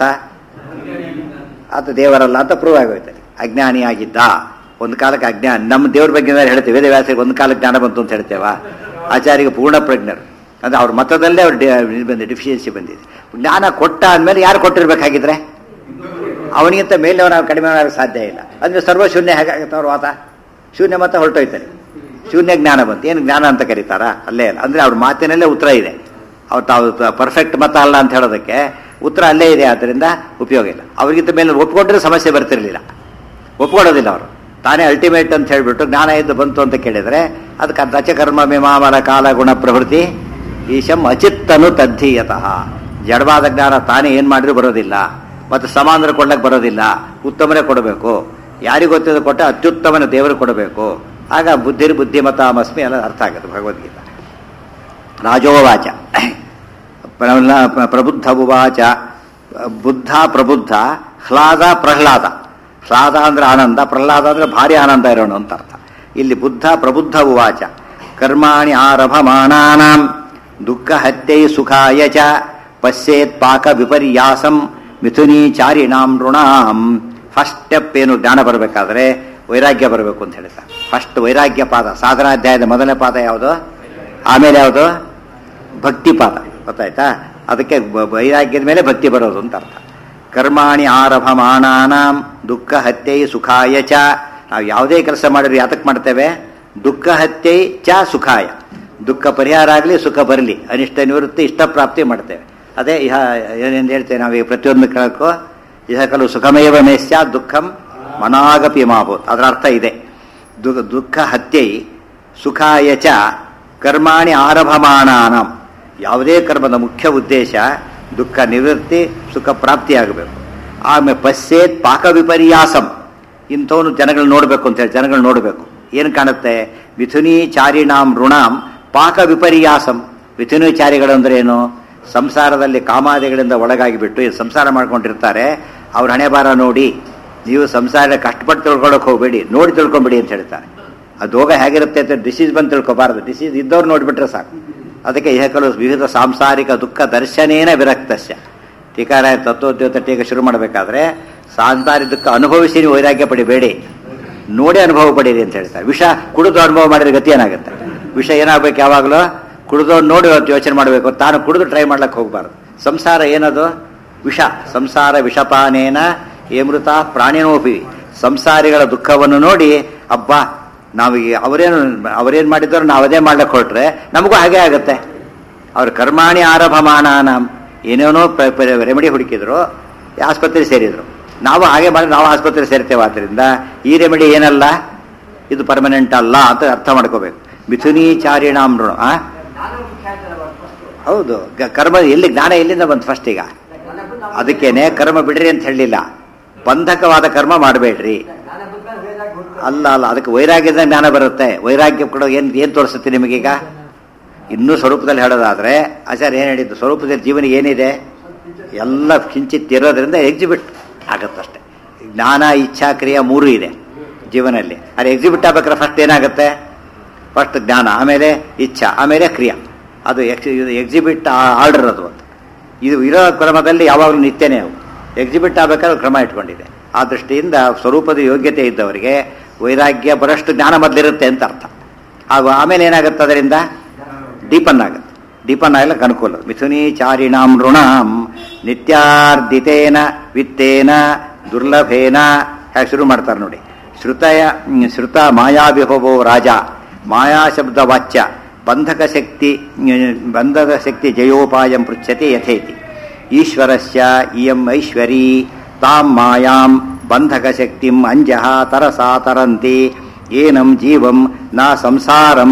ಆತ ದೇವರಲ್ಲ ಅಂತ ಪ್ರೂವ್ ಆಗೋಯ್ತು ಅಜ್ಞಾನಿಯಾಗಿದ್ದ ಒಂದು ಕಾಲಕ್ಕೆ ಅಜ್ಞಾನ ನಮ್ಮ ದೇವ್ರ ಬಗ್ಗೆ ಏನಾದ್ರು ಹೇಳ್ತೇವೆ ವೇದವ್ಯಾಸರಿಗೆ ಒಂದು ಕಾಲಕ್ಕೆ ಜ್ಞಾನ ಬಂತು ಅಂತ ಹೇಳ್ತೇವ ಆಚಾರ್ಯಗೆ ಪೂರ್ಣ ಪ್ರಜ್ಞರು ಅಂದ್ರೆ ಅವ್ರ ಮತದಲ್ಲೇ ಅವ್ರ ಬಂದಿದೆ ಡಿಫಿಷಿಯನ್ಸಿ ಬಂದಿದೆ ಜ್ಞಾನ ಕೊಟ್ಟ ಅಂದಮೇಲೆ ಯಾರು ಕೊಟ್ಟಿರ್ಬೇಕಾಗಿದ್ರೆ ಅವನಿಗಿಂತ ಮೇಲೆವನ ಕಡಿಮೆ ಆಗಕ್ಕೆ ಸಾಧ್ಯ ಇಲ್ಲ ಅಂದ್ರೆ ಸರ್ವಶೂನ್ಯ ಹೇಗಾಗುತ್ತೆ ಅವ್ರ ವಾತ ಶೂನ್ಯ ಮತ ಹೊರಟೋಯ್ತಾನೆ ಶೂನ್ಯ ಜ್ಞಾನ ಬಂತು ಏನು ಜ್ಞಾನ ಅಂತ ಕರೀತಾರ ಅಲ್ಲೇ ಅಲ್ಲ ಅಂದ್ರೆ ಅವ್ರ ಮಾತಿನಲ್ಲೇ ಉತ್ತರ ಇದೆ ಅವ್ರು ತಾವು ಪರ್ಫೆಕ್ಟ್ ಮತ ಅಲ್ಲ ಅಂತ ಹೇಳೋದಕ್ಕೆ ಉತ್ತರ ಅಲ್ಲೇ ಇದೆ ಆದ್ದರಿಂದ ಉಪಯೋಗ ಇಲ್ಲ ಅವ್ರಿಗಿಂತ ಮೇಲೆ ಒಪ್ಕೊಂಡ್ರೆ ಸಮಸ್ಯೆ ಬರ್ತಿರ್ಲಿಲ್ಲ ಒಪ್ಕೊಳ್ಳೋದಿಲ್ಲ ಅವರು ತಾನೇ ಅಲ್ಟಿಮೇಟ್ ಅಂತ ಹೇಳ್ಬಿಟ್ಟು ಜ್ಞಾನ ಇದ್ದು ಬಂತು ಅಂತ ಕೇಳಿದ್ರೆ ಅದಕ್ಕೆ ದಚಕರ್ಮ ಮೀಮಾಮಲ ಕಾಲ ಗುಣ ಪ್ರವೃತ್ತಿ ಈಶಂ ಅಚಿತ್ತನು ತದ್ಧೀಯತಃ ಜಡವಾದ ಜ್ಞಾನ ತಾನೇ ಏನ್ ಮಾಡಿದ್ರು ಬರೋದಿಲ್ಲ ಮತ್ತು ಸಮಾನರು ಕೊಡ್ಲಕ್ಕೆ ಬರೋದಿಲ್ಲ ಉತ್ತಮನೇ ಕೊಡಬೇಕು ಯಾರಿಗೆ ಗೊತ್ತಿದ್ದು ಕೊಟ್ಟ ಅತ್ಯುತ್ತಮನ ದೇವರು ಕೊಡಬೇಕು ಆಗ ಬುದ್ಧಿರ್ ಬುದ್ಧಿಮತ ಮಸ್ಮಿ ಎಲ್ಲ ಅರ್ಥ ಆಗುತ್ತೆ ಭಗವದ್ಗೀತಾ ರಾಜೋವಾಚ ಪ್ರ- ಪ್ರಬುದ್ಧ ಉವಾಚ ಬುದ್ಧ ಪ್ರಬುದ್ಧ ಹ್ಲಾದ ಪ್ರಹ್ಲಾದ ಹ್ಲಾದ ಅಂದ್ರೆ ಆನಂದ ಪ್ರಹ್ಲಾದ ಅಂದ್ರೆ ಭಾರಿ ಆನಂದ ಇರೋಣ ಅಂತ ಅರ್ಥ ಇಲ್ಲಿ ಬುದ್ಧ ಪ್ರಬುದ್ಧ ಉವಾಚ ಕರ್ಮಾಣಿ ಆರಭಮಾಣಾನಾಂ ದುಃಖ ಹತ್ಯೈ ಸುಖಾಯ ಚ ಪಶ್ಯೇತ್ ಪಾಕ ವಿಪರ್ಯಾಸಂ ಮಿಥುನೀಚಾರಿಣಾಂ ಋಣಾಂ ಫಸ್ಟ್ ಸ್ಟೆಪ್ ಏನು ಜ್ಞಾನ ಬರಬೇಕಾದ್ರೆ ವೈರಾಗ್ಯ ಬರಬೇಕು ಅಂತ ಹೇಳ್ತಾರೆ ಫಸ್ಟ್ ವೈರಾಗ್ಯ ಪಾದ ಸಾಧನಾಧ್ಯಾಯದ ಮೊದಲನೇ ಪಾದ ಯಾವುದು ಆಮೇಲೆ ಯಾವುದು ಭಕ್ತಿ ಪಾದ ಗೊತ್ತಾಯ್ತಾ ಅದಕ್ಕೆ ಬ- ವೈರಾಗ್ಯದ ಮೇಲೆ ಭಕ್ತಿ ಬರೋದು ಅಂತ ಅರ್ಥ ಕರ್ಮಾಣಿ ಆರಭಮಾಣಾನಾಂ ದುಃಖ ಹತ್ಯೈ ಸುಖಾಯ ಚ ನಾವು ಯಾವುದೇ ಕೆಲಸ ಮಾಡಿದ್ರು ಯಾತಕ್ಕೆ ಮಾಡ್ತೇವೆ ದುಃಖ ಹತ್ಯೈ ಚ ಸುಖಾಯ ದುಃಖ ಪರಿಹಾರ ಆಗಲಿ ಸುಖ ಬರಲಿ ಅನಿಷ್ಟ ನಿವೃತ್ತಿ ಇಷ್ಟ ಪ್ರಾಪ್ತಿ ಮಾಡ್ತೇವೆ ಅದೇ ಇಹ ಏನೇನು ಹೇಳ್ತೇವೆ ನಾವೀಗ ಪ್ರತಿಯೊಂದು ಕಾಲಕ್ಕೂ ಇಹ ಕಲು ಸುಖಮೇವ ಮೇಸ್ಯ ದುಃಖಂ ಮನಾಗಪಿ ಮಾಭೂತ್ ಅದರ ಅರ್ಥ ಇದೆ ದು- ದುಃಖ ಹತ್ಯೈ ಸುಖಾಯ ಚ ಕರ್ಮಾಣಿ ಆರಭಮಾನಾನಂ ಯಾವುದೇ ಕರ್ಮದ ಮುಖ್ಯ ಉದ್ದೇಶ ದುಃಖ ನಿವೃತ್ತಿ ಸುಖ ಪ್ರಾಪ್ತಿಯಾಗಬೇಕು ಆಮೇಲೆ ಪಶ್ಚೇತ್ ಪಾಕ ವಿಪರ್ಯಾಸಂ ಇಂಥವನು ಜನಗಳು ನೋಡಬೇಕು ಅಂತ ಹೇಳಿ ಜನಗಳು ನೋಡಬೇಕು ಏನು ಕಾಣುತ್ತೆ ಮಿಥುನೀಚಾರಿಣಾಂ ಋಣಾಂ ಪಾಕ ವಿಪರ್ಯಾಸಂ ಮಿಥುನೀಚಾರಿಗಳು ಅಂದ್ರೆ ಏನು ಸಂಸಾರದಲ್ಲಿ ಕಾಮಾದಿಗಳಿಂದ ಒಳಗಾಗಿ ಬಿಟ್ಟು ಈ ಸಂಸಾರ ಮಾಡ್ಕೊಂಡಿರ್ತಾರೆ ಅವ್ರ ಹಣೆ ಬಾರ ನೋಡಿ ನೀವು ಸಂಸಾರ ಕಷ್ಟಪಟ್ಟು ತಿಳ್ಕೊಳಕ್ ಹೋಗಬೇಡಿ ನೋಡಿ ತಿಳ್ಕೊಂಬಿಡಿ ಅಂತ ಹೇಳ್ತಾರೆ ಅದು ಹೋಗ ಹೇಗಿರುತ್ತೆ ಅಂತ ಡಿಸೀಸ್ ಬಂದು ತಿಳ್ಕೊಬಾರ್ದು ಡಿಸೀಸ್ ಇದ್ದವ್ರು ನೋಡಿಬಿಟ್ರೆ ಸಾಕು ಅದಕ್ಕೆ ಇಹಕಲು ವಿವಿಧ ಸಾಂಸಾರಿಕ ದುಃಖ ದರ್ಶನೇನ ವಿರಕ್ತಸ್ಯ ಟೀಕಾರಾಯ ತತ್ವೋದ್ಯೋತ ಟೀಕೆ ಶುರು ಮಾಡಬೇಕಾದ್ರೆ ಸಾಂಸಾರಿಕ ದುಃಖ ಅನುಭವಿಸಿ ನೀವು ವೈರಾಗ್ಯ ಪಡಿಬೇಡಿ ನೋಡಿ ಅನುಭವ ಪಡೀರಿ ಅಂತ ಹೇಳ್ತಾರೆ ವಿಷ ಕುಡಿದು ಅನುಭವ ಮಾಡಿದ್ರೆ ಗತಿ ಏನಾಗುತ್ತೆ ವಿಷ ಏನಾಗಬೇಕು ಯಾವಾಗಲೂ ಕುಡಿದವ್ರು ನೋಡಿ ಇವತ್ತು ಯೋಚನೆ ಮಾಡಬೇಕು ತಾನು ಕುಡಿದು ಟ್ರೈ ಮಾಡ್ಲಿಕ್ಕೆ ಹೋಗಬಾರ್ದು ಸಂಸಾರ ಏನದು ವಿಷ ಸಂಸಾರ ವಿಷಪಾನೇನ ಏಮೃತ ಪ್ರಾಣಿನೋಪಿ ಸಂಸಾರಿಗಳ ದುಃಖವನ್ನು ನೋಡಿ ಅಬ್ಬಾ ನಾವು ಈ ಅವರೇನು ಅವರೇನು ಮಾಡಿದ್ರು ನಾವು ಅದೇ ಮಾಡ್ಲಿಕ್ಕೆ ಹೊರಟ್ರೆ ನಮಗೂ ಹಾಗೆ ಆಗುತ್ತೆ ಅವ್ರ ಕರ್ಮಾಣಿ ಆರಭಮಾನ ಏನೇನೋ ರೆಮಿಡಿ ಹುಡುಕಿದ್ರು ಆಸ್ಪತ್ರೆ ಸೇರಿದ್ರು ನಾವು ಹಾಗೆ ಮಾಡಿ ನಾವು ಆಸ್ಪತ್ರೆ ಸೇರ್ತೇವೆ ಆದ್ದರಿಂದ ಈ ರೆಮಿಡಿ ಏನಲ್ಲ ಇದು ಪರ್ಮನೆಂಟ್ ಅಲ್ಲ ಅಂತ ಅರ್ಥ ಮಾಡ್ಕೋಬೇಕು ಮಿಥುನೀಚಾರಿಣಾಮ್ ಋಣ ಆ? ಹೌದು ಗ- ಕರ್ಮ ಎಲ್ಲಿ ಜ್ಞಾನ ಎಲ್ಲಿಂದ ಬಂತು ಫಸ್ಟ್ ಈಗ ಅದಕ್ಕೇನೆ ಕರ್ಮ ಬಿಡ್ರಿ ಅಂತ ಹೇಳಲಿಲ್ಲ ಬಂಧಕವಾದ ಕರ್ಮ ಮಾಡಬೇಡ್ರಿ ಅಲ್ಲ ಅಲ್ಲ ಅದಕ್ಕೆ ವೈರಾಗ್ಯದ ಜ್ಞಾನ ಬರುತ್ತೆ ವೈರಾಗ್ಯ ಕೂಡ ಏನ್ ಏನ್ ತೋರಿಸುತ್ತೆ ನಿಮಗೀಗ ಇನ್ನೂ ಸ್ವರೂಪದಲ್ಲಿ ಹೇಳೋದಾದ್ರೆ ಆಚಾರ್ಯ ಏನ್ ಹೇಳಿದ್ದು ಸ್ವರೂಪದಲ್ಲಿ ಜೀವನ ಏನಿದೆ ಎಲ್ಲ ಕಿಂಚಿತ್ ಇರೋದ್ರಿಂದ ಎಕ್ಸಿಬಿಟ್ ಆಗತ್ತಷ್ಟೆ ಜ್ಞಾನ ಇಚ್ಛಾ ಕ್ರಿಯೆ ಮೂರು ಇದೆ ಜೀವನದಲ್ಲಿ ಅದು ಎಕ್ಸಿಬಿಟ್ ಆಗ್ಬೇಕಾದ್ರೆ ಫಸ್ಟ್ ಏನಾಗುತ್ತೆ ಫಸ್ಟ್ ಜ್ಞಾನ ಆಮೇಲೆ ಇಚ್ಛಾ ಆಮೇಲೆ ಕ್ರಿಯಾ ಅದು ಎಕ್ಸಿಬಿಟ್ ಆರ್ಡರ್ ಅದು ಅಂತ ಇದು ಇರೋ ಕ್ರಮದಲ್ಲಿ ಯಾವಾಗಲೂ ನಿತ್ಯನೇ ಅವು ಎಕ್ಸಿಬಿಟ್ ಆಗ್ಬೇಕಾದ್ರೆ ಕ್ರಮ ಇಟ್ಕೊಂಡಿದೆ ಆ ದೃಷ್ಟಿಯಿಂದ ಸ್ವರೂಪದ ಯೋಗ್ಯತೆ ಇದ್ದವರಿಗೆ ವೈರಾಗ್ಯ ಬರಷ್ಟು ಜ್ಞಾನ ಮೊದಲಿರುತ್ತೆ ಅಂತ ಅರ್ಥ ಹಾಗೂ ಆಮೇಲೆ ಏನಾಗುತ್ತೆ ಅದರಿಂದ ಡೀಪನ್ ಆಗುತ್ತೆ ಡೀಪನ್ ಆಗ್ಲಿಕ್ಕೆ ಅನುಕೂಲ ಮಿಥುನೀಚಾರಿಣಾಂ ಋಣಾಂ ನಿತ್ಯಾರ್ಧಿತೇನ ವಿತ್ತೇನ ದುರ್ಲಭೇನ ಹೇಗೆ ಶುರು ಮಾಡ್ತಾರೆ ನೋಡಿ ಶ್ರುತಯ ಶ್ರುತ ಮಾಯಾವಿಭವೋ ರಾಜ ಮಾಯಾ ಶಬ್ದ ವಾಚ್ಯ ಬಂಧಕ ಶಕ್ತಿ ಬಂಧಕ ಶಕ್ತಿ ಜಯೋಪಾಯಂ ಪೃಚ್ಯತೆ ಯಥೇತಿ ಈಶ್ವರಸ್ಯ ಇಯಂ ಐಶ್ವರೀ ತಾಂ ಮಾಯಾಂ ಬಂಧಕ ಶಕ್ತಿಂ ಅಂಜಃ ತರಸಾ ತರಂತಿ ಏನಂ ಜೀವಂ ನ ಸಂಸಾರಂ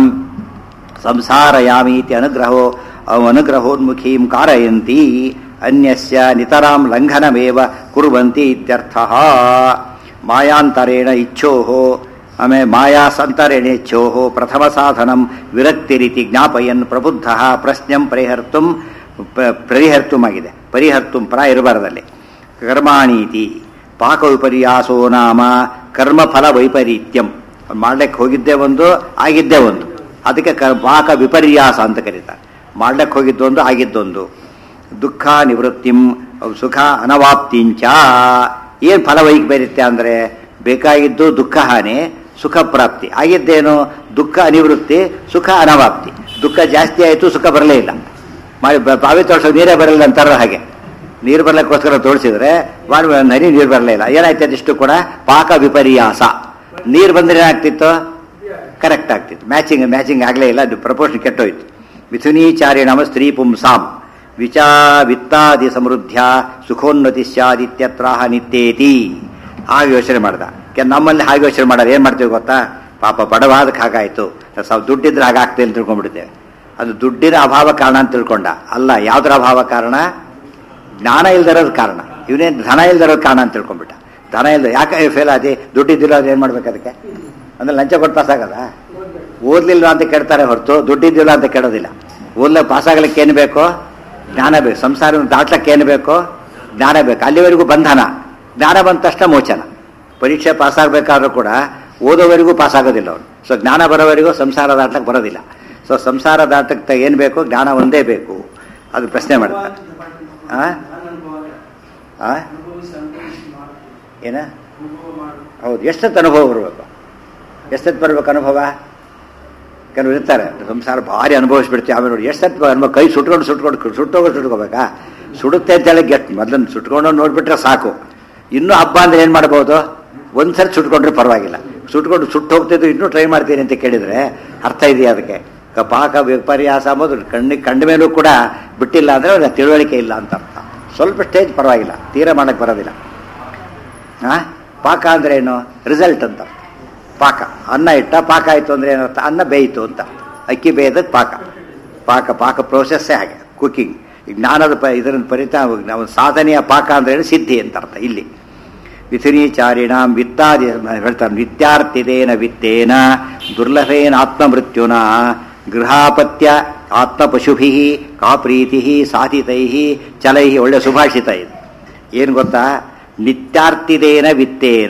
ಸಂಸಾರಯಾಮೀತಿ ಅನುಗ್ರಹೋ ಅನುಗ್ರಹೋನ್ಮುಖೀಂ ಕಾರಯಂತಿ ಅನ್ಯಸ್ಯ ನಿತರಾಂ ಲಂಘನಮೇವ ಕುರ್ವಂತಿ ಇತ್ಯರ್ಥಃ ಮಾಯಾಂತರೇಣ ಇಚ್ಛೋಃ ಆಮೇಲೆ ಮಾಯಾಸಂತರೇಣ ಇಚ್ಛೋಃ ಪ್ರಥಮ ಸಾಧನಂ ವಿರಕ್ತಿರಿತಿ ಜ್ಞಾಪಯನ್ ಪ್ರಬುದ್ಧ ಪ್ರಶ್ನಂ ಪರಿಹರ್ತುಂ ಪ- ಪರಿಹರ್ತುಮಾಗಿದೆ ಪರಿಹರ್ತುಂ ಪ್ರ ಇರಬಾರದಲ್ಲಿ ಕರ್ಮಾಣೀತಿ ಪಾಕ ವಿಪರ್ಯಾಸೋ ನಾಮ ಕರ್ಮಫಲ ವೈಪರೀತ್ಯಂ ಮಾಡ್ಲಿಕ್ಕೆ ಹೋಗಿದ್ದೇ ಒಂದು ಆಗಿದ್ದೇ ಒಂದು ಅದಕ್ಕೆ ಕ- ಪಾಕ ವಿಪರ್ಯಾಸ ಅಂತ ಕರೀತಾರೆ ಮಾಡ್ಲಿಕ್ಕೆ ಹೋಗಿದ್ದೊಂದು ಆಗಿದ್ದೊಂದು ದುಃಖ ನಿವೃತ್ತಿಂ ಸುಖ ಅನವಾಪ್ತಿಂಚ ಏನು ಫಲ ವೈಪರೀತ್ಯ ಅಂದರೆ ಬೇಕಾಗಿದ್ದು ದುಃಖ ಹಾನಿ ಸುಖ ಪ್ರಾಪ್ತಿ ಆಗಿದ್ದೇನು ದುಃಖ ಅನಿವೃತ್ತಿ ಸುಖ ಅನವಾಪ್ತಿ ದುಃಖ ಜಾಸ್ತಿ ಆಯಿತು ಸುಖ ಬರಲೇ ಇಲ್ಲ ಮಾಡಿ ಬ- ಬಾವಿ ತೋರ್ಸೋ ನೀರೇ ಬರಲ್ಲ ಅಂತಾರ ಹಾಗೆ ನೀರು ಬರ್ಲಿಕ್ಕೋಸ್ಕರ ತೋರಿಸಿದ್ರೆ ಮಾಡಿ ನರಿ ನೀರು ಬರಲೇ ಇಲ್ಲ ಏನಾಯ್ತು ಅದಿಷ್ಟು ಕೂಡ ಪಾಕ ವಿಪರ್ಯಾಸ ನೀರು ಬಂದ್ರೆ ಏನಾಗ್ತಿತ್ತು ಕರೆಕ್ಟ್ ಆಗ್ತಿತ್ತು ಮ್ಯಾಚಿಂಗ್ ಮ್ಯಾಚಿಂಗ್ ಆಗಲೇ ಇಲ್ಲ ಅದು ಪ್ರಪೋರ್ಷನ್ ಕೆಟ್ಟೋಯ್ತು ಮಿಥುನೀಚಾರಿ ನಮ ಸ್ತ್ರೀ ಪುಂಸಾಂ ವಿಚಾ ವಿತ್ತಾದಿ ಸಮೃದ್ಧ ಸುಖೋನ್ನತಿ ಸ್ಯಾದಿತ್ಯತ್ರಾಹ ನಿತ್ಯೇತಿ ಹಾಗೆ ಯೋಚನೆ ಮಾಡ್ದ ಕೆ- ನಮ್ಮಲ್ಲಿ ಹಾಗೆ ಯೋಚನೆ ಮಾಡೋದು ಏನು ಮಾಡ್ತೀವಿ ಗೊತ್ತಾ ಪಾಪ ಬಡವಾದಕ್ಕೆ ಹಾಗಾಯ್ತು ಸ್ವಲ್ಪ ದುಡ್ಡಿದ್ರೆ ಹಾಗಾಗ್ತದೆ ಅಂತ ತಿಳ್ಕೊಂಡ್ಬಿಡ್ತೇವೆ ಅದು ದುಡ್ಡಿನ ಅಭಾವ ಕಾರಣ ಅಂತ ತಿಳ್ಕೊಂಡ ಅಲ್ಲ ಯಾವ್ದ್ರ ಅಭಾವ ಕಾರಣ ಜ್ಞಾನ ಇಲ್ದಿರೋದು ಕಾರಣ ಇವನೇನು ಧನ ಇಲ್ದಿರೋದು ಕಾರಣ ಅಂತ ತಿಳ್ಕೊಂಡ್ಬಿಟ್ಟ ಧನ ಇಲ್ದ ಯಾಕೆ ಫೇಲ್ ಆದಿ ದುಡ್ಡಿದ್ದಿಲ್ಲ ಅದು ಏನು ಮಾಡ್ಬೇಕು ಅದಕ್ಕೆ ಅಂದ್ರೆ ಲಂಚ ಕೊಟ್ಟು ಪಾಸ್ ಆಗದ ಓದ್ಲಿಲ್ಲ ಅಂತ ಕೇಳ್ತಾರೆ ಹೊರತು ದುಡ್ಡಿದ್ದಿಲ್ಲ ಅಂತ ಕೇಳೋದಿಲ್ಲ ಓದ್ಲ ಪಾಸ್ ಆಗ್ಲಿಕ್ಕೆ ಏನು ಬೇಕು ಜ್ಞಾನ ಬೇಕು ಸಂಸಾರ ದಾಟ್ಲಕ್ಕೆ ಏನು ಬೇಕು ಜ್ಞಾನ ಬೇಕು ಅಲ್ಲಿವರೆಗೂ ಬಂಧನ ಜ್ಞಾನ ಬಂದ ತಕ್ಷಣ ಮೋಚನ ಪರೀಕ್ಷೆ ಪಾಸ್ ಆಗಬೇಕಾದ್ರೂ ಕೂಡ ಓದೋವರೆಗೂ ಪಾಸ್ ಆಗೋದಿಲ್ಲ ಅವನು ಸೊ ಜ್ಞಾನ ಬರೋವರೆಗೂ ಸಂಸಾರ ದಾಟ್ಲಕ್ಕೆ ಬರೋದಿಲ್ಲ ಸೊ ಸಂಸಾರ ದಾಟಕ್ಕೆ ಏನು ಬೇಕು ಜ್ಞಾನ ಒಂದೇ ಬೇಕು ಅದು ಪ್ರಶ್ನೆ ಮಾಡ್ತಾರೆ ಆ? ಆ? ಏನ ಹೌದು ಎಷ್ಟೊತ್ತು ಅನುಭವ ಬರಬೇಕು ಎಷ್ಟೊತ್ತು ಬರ್ಬೇಕು ಅನುಭವ ಕೆಲವರು ಇರ್ತಾರೆ ಸಂಸಾರ ಭಾರಿ ಅನುಭವಿಸ್ಬಿಡ್ತೀವಿ ಆಮೇಲೆ ನೋಡಿ ಎಷ್ಟೊತ್ತು ಅನುಭವ ಕೈ ಸುಟ್ಕೊಂಡು ಸುಟ್ಕೊಂಡು ಸುಟ್ಟೋಗೋ ಸುಟ್ಕೋಬೇಕಾ ಸುಡುತ್ತೆ ಅಂತ ಹೇಳಿ ಗೆಟ್ ಮೊದಲು ಸುಟ್ಕೊಂಡು ನೋಡ್ಬಿಟ್ರೆ ಸಾಕು ಇನ್ನೂ ಹಬ್ಬ ಅಂದ್ರೆ ಏನು ಮಾಡ್ಬೋದು ಒಂದ್ಸರಿ ಸುಟ್ಕೊಂಡ್ರೆ ಪರವಾಗಿಲ್ಲ ಸುಟ್ಕೊಂಡು ಸುಟ್ಟು ಹೋಗ್ತಿದ್ದು ಇನ್ನೂ ಟ್ರೈ ಮಾಡ್ತೀನಿ ಅಂತ ಕೇಳಿದ್ರೆ ಅರ್ಥ ಇದೆಯಾ ಅದಕ್ಕೆ ಕ- ಪಾಕ ವಿಪರ್ಯಾಸ ಅಂಬೋದು ಕಣ್ಣಿಗೆ ಕಂಡ ಮೇಲೂ ಕೂಡ ಬಿಟ್ಟಿಲ್ಲ ಅಂದರೆ ಅವ್ರಿಗೆ ತಿಳುವಳಿಕೆ ಇಲ್ಲ ಅಂತ ಅರ್ಥ ಸ್ವಲ್ಪ ಸ್ಟೇಜ್ ಪರವಾಗಿಲ್ಲ ತೀರ ಮಾಡಕ್ಕೆ ಬರೋದಿಲ್ಲ ಆ? ಪಾಕ ಅಂದ್ರೆ ಏನು ರಿಸಲ್ಟ್ ಅಂತ ಅರ್ಥ. ಪಾಕ ಅನ್ನ ಇಟ್ಟ ಪಾಕ ಆಯಿತು ಅಂದ್ರೆ ಏನರ್ಥ ಅನ್ನ ಬೇಯಿತು ಅಂತ ಅರ್ಥ. ಅಕ್ಕಿ ಬೇಯದಕ್ಕೆ ಪಾಕ ಪಾಕ ಪಾಕ ಪ್ರೋಸೆಸ್ಸೇ ಹಾಗೆ ಕುಕಿಂಗ್ ಈ ಜ್ಞಾನದ ಪ ಇದರ ಪರಿತಾ ನಾವು ಸಾಧನೆಯ ಪಾಕ ಅಂದ್ರೆ ಏನು ಸಿದ್ಧಿ ಅಂತ ಅರ್ಥ ಇಲ್ಲಿ ವಿಥುನೀಚಾರಿಣಾಂ ವಿತ್ತಾದಿ ಹೇಳ್ತಾರೆ ವಿದ್ಯಾರ್ಥಿದೇನ ವಿತ್ತೇನ ದುರ್ಲಭೇನ ಆತ್ಮಮೃತ್ಯುನ ಗೃಹಾಪತ್ಯ ಆತ್ಮಪಶುಭಿ ಕಾ ಪ್ರೀತಿ ಸಾಧಿತೈ ಚಲೈ ಒಳ್ಳೆ ಸುಭಾಷಿತ ಇದು ಏನು ಗೊತ್ತಾ ನಿತ್ಯಾರ್ಥಿದೇನ ವಿತ್ತೇನ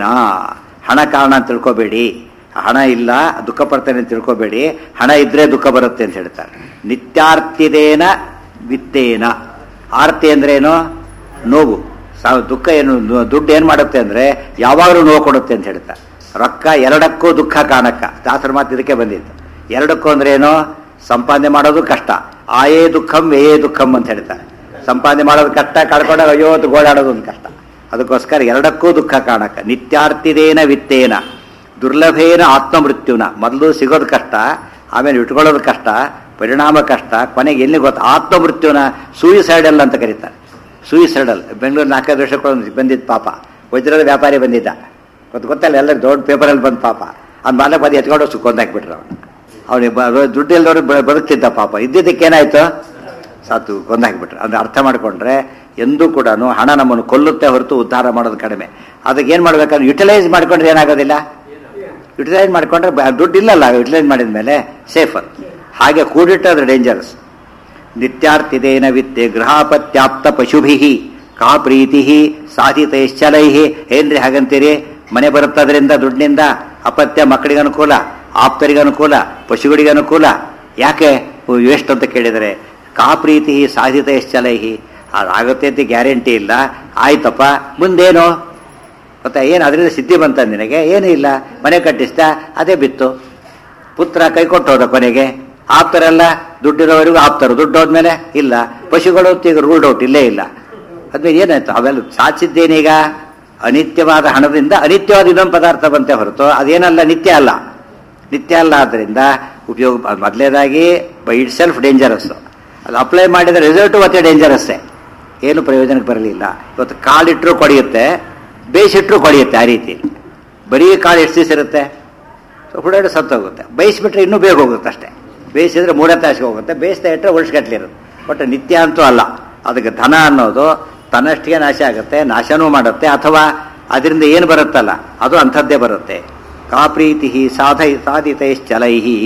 ಹಣ ಕಾರಣ ಅಂತ ತಿಳ್ಕೊಬೇಡಿ ಹಣ ಇಲ್ಲ ದುಃಖ ಪಡ್ತೇನೆ ಅಂತ ತಿಳ್ಕೊಬೇಡಿ ಹಣ ಇದ್ರೆ ದುಃಖ ಬರುತ್ತೆ ಅಂತ ಹೇಳ್ತಾರೆ ನಿತ್ಯಾರ್ಥಿದೇನ ವಿತ್ತೇನ ಆರ್ತಿ ಅಂದ್ರೇನು ನೋವು ಸಾ- ದುಃಖ ಏನು ದು- ದುಡ್ಡು ಏನು ಮಾಡುತ್ತೆ ಅಂದ್ರೆ ಯಾವಾಗಲೂ ನೋವು ಕೊಡುತ್ತೆ ಅಂತ ಹೇಳ್ತಾರೆ ರೊಕ್ಕ ಎರಡಕ್ಕೂ ದುಃಖ ಕಾಣಕ್ಕ ದಾಸರ ಮಾತು ಇದಕ್ಕೆ ಬಂದಿತ್ತು ಎರಡಕ್ಕೂ ಅಂದ್ರೆ ಏನು ಸಂಪಾದನೆ ಮಾಡೋದು ಕಷ್ಟ ಆಯೇ ದುಃಖಂ ಏಯೇ ದುಃಖಂ ಅಂತ ಹೇಳ್ತಾರೆ ಸಂಪಾದನೆ ಮಾಡೋದು ಕಷ್ಟ ಕಳ್ಕೊಂಡಾಗ ಅಯ್ಯೋ ಅಂತ ಗೋಳಾಡೋದು ಒಂದು ಕಷ್ಟ ಅದಕ್ಕೋಸ್ಕರ ಎರಡಕ್ಕೂ ದುಃಖ ಕಾಣಕ್ಕ ನಿತ್ಯಾರ್ಥಿದೇನ ವಿತ್ತೇನ ದುರ್ಲಭೇನ ಆತ್ಮಮೃತ್ಯುನ ಮೊದಲು ಸಿಗೋದು ಕಷ್ಟ ಆಮೇಲೆ ಇಟ್ಕೊಳ್ಳೋದು ಕಷ್ಟ ಪರಿಣಾಮ ಕಷ್ಟ ಕೊನೆಗೆ ಎಲ್ಲಿ ಗೊತ್ತ ಆತ್ಮಮೃತ್ಯುನ ಸೂಯಿಸೈಡಲ್ ಅಂತ ಕರೀತಾರೆ ಸೂಯಿಸೈಡಲ್ ಬೆಂಗಳೂರು ನಾಲ್ಕೈದು ವರ್ಷಕ್ಕೊಂದು ಬಂದಿದ್ದು ಪಾಪ ವಜ್ರದ ವ್ಯಾಪಾರಿ ಬಂದಿದ್ದ ಗೊತ್ತು ಗೊತ್ತಲ್ಲ ಎಲ್ಲ ದೊಡ್ಡ ಪೇಪರಲ್ಲಿ ಬಂದ ಪಾಪ ಅವ್ನು ಬಾಲ ಬದಿ ಎತ್ಕೊಂಡು ಸುಕ್ಕೊಂದಾಕ್ಬಿಟ್ರು ಅವನು ಅವನಿಗೆ ದುಡ್ಡು ಇಲ್ದವ್ರು ಬದುಕ್ತಿದ್ದ ಪಾಪ ಇದ್ದಿದ್ದಕ್ಕೇನಾಯ್ತು ಸಾತು ಕೊಂದಾಕ್ಬಿಟ್ರು ಅಂದ್ರೆ ಅರ್ಥ ಮಾಡ್ಕೊಂಡ್ರೆ ಎಂದೂ ಕೂಡ ಹಣ ನಮ್ಮನ್ನು ಕೊಲ್ಲುತ್ತೆ ಹೊರತು ಉದ್ಧಾರ ಮಾಡೋದು ಕಡಿಮೆ ಅದಕ್ಕೆ ಏನು ಮಾಡ್ಬೇಕಂದ್ರೆ ಯುಟಿಲೈಸ್ ಮಾಡ್ಕೊಂಡ್ರೆ ಏನಾಗೋದಿಲ್ಲ ಯುಟಿಲೈಸ್ ಮಾಡ್ಕೊಂಡ್ರೆ ಬ- ದುಡ್ಡು ಇಲ್ಲಲ್ಲ ಯುಟಿಲೈಸ್ ಮಾಡಿದ ಮೇಲೆ ಸೇಫ್ ಹಾಗೆ ಕೂಡಿಟ್ಟರೆ ಅದು ಡೇಂಜರಸ್ ನಿತ್ಯಾರ್ಥಿದೇನ ವಿದ್ಯೆ ಗೃಹಾಪತ್ಯಾಪ್ತ ಪಶುಭಿ ಕಾ ಪ್ರೀತಿ ಸಾಧಿತೈಶ್ಚಲೈ ಏನ್ರಿ ಹಾಗಂತೀರಿ ಮನೆ ಬರುತ್ತದ್ರಿಂದ ದುಡ್ಡಿನಿಂದ ಅಪತ್ಯ ಮಕ್ಕಳಿಗೆ ಅನುಕೂಲ ಆಪ್ತರಿಗೆ ಅನುಕೂಲ ಪಶುಗಳಿಗೆ ಅನುಕೂಲ ಯಾಕೆ ವೇಸ್ಟ್ ಅಂತ ಕೇಳಿದರೆ ಕಾ ಪ್ರೀತಿ ಸಾಧಿತೈಶ್ಚಲೈ ಅದಾಗುತ್ತೆ ಅಂತ ಗ್ಯಾರಂಟಿ ಇಲ್ಲ ಆಯ್ತಪ್ಪ ಮುಂದೇನು ಗೊತ್ತಾ ಏನು ಅದರಿಂದ ಸಿದ್ಧಿ ಬಂತ ನಿನಗೆ ಏನೂ ಇಲ್ಲ ಮನೆ ಕಟ್ಟಿಸ್ದ ಅದೇ ಬಿತ್ತು ಪುತ್ರ ಕೈ ಕೊಟ್ಟೋದ ಕೊನೆಗೆ ಆಪ್ತರೆಲ್ಲ ದುಡ್ಡಿರೋವರೆಗೂ ಆಪ್ತರು ದುಡ್ಡು ಹೋದ್ಮೇಲೆ ಇಲ್ಲ ಪಶುಗಳು ಈಗ ರೂಲ್ಡ್ ಔಟ್ ಇಲ್ಲೇ ಇಲ್ಲ ಅದ್ಮೇಲೆ ಏನಾಯ್ತು ಅವೆಲ್ಲ ಸಾಚಿದ್ದೇನೀಗ ಅನಿತ್ಯವಾದ ಹಣದಿಂದ ಅನಿತ್ಯವಾದ ಇನ್ನೊಂದು ಪದಾರ್ಥ ಬಂತೆ ಹೊರತು ಅದೇನಲ್ಲ ನಿತ್ಯ ಅಲ್ಲ ನಿತ್ಯ ಅಲ್ಲ ಆದ್ದರಿಂದ ಉಪಯೋಗ ಮೊದಲೇದಾಗಿ ಬೈ ಇಟ್ ಸೆಲ್ಫ್ ಡೇಂಜರಸ್ ಅದು ಅಪ್ಲೈ ಮಾಡಿದ ರಿಸಲ್ಟು ಮತ್ತೆ ಡೇಂಜರಸ್ಸೇ ಏನು ಪ್ರಯೋಜನಕ್ಕೆ ಬರಲಿಲ್ಲ ಇವತ್ತು ಕಾಲಿಟ್ಟರು ಕೊಡಿಯುತ್ತೆ ಬೇಯಿಸಿಟ್ರು ಕೊಡಿಯುತ್ತೆ ಆ ರೀತಿ ಬರೀ ಕಾಳು ಎಷ್ಟು ದಿವಸ ಇರುತ್ತೆ ಸೊ ಹುಡಾಡಿ ಸತ್ತೋಗುತ್ತೆ ಬೇಯಿಸ್ಬಿಟ್ರೆ ಇನ್ನೂ ಬೇಗ ಹೋಗುತ್ತೆ ಅಷ್ಟೇ ಬೇಯಿಸಿದ್ರೆ ಮೂರೇ ತಾಸಿಗೆ ಹೋಗುತ್ತೆ ಬೇಯಿಸ್ತಾ ಇಟ್ಟರೆ ವರ್ಷಗಟ್ಲೆ ಇರುತ್ತೆ ಬಟ್ ನಿತ್ಯ ಅಂತೂ ಅಲ್ಲ ಅದಕ್ಕೆ ಧನ ಅನ್ನೋದು ತನ್ನಷ್ಟಿಗೆ ನಾಶ ಆಗುತ್ತೆ ನಾಶನೂ ಮಾಡುತ್ತೆ ಅಥವಾ ಅದರಿಂದ ಏನು ಬರುತ್ತಲ್ಲ ಅದು ಅಂಥದ್ದೇ ಬರುತ್ತೆ ಕಾಪ್ರೀತಿ ಸಾಧೈ ಸಾಧಿತೈಶ್ಚಲೈಹಿ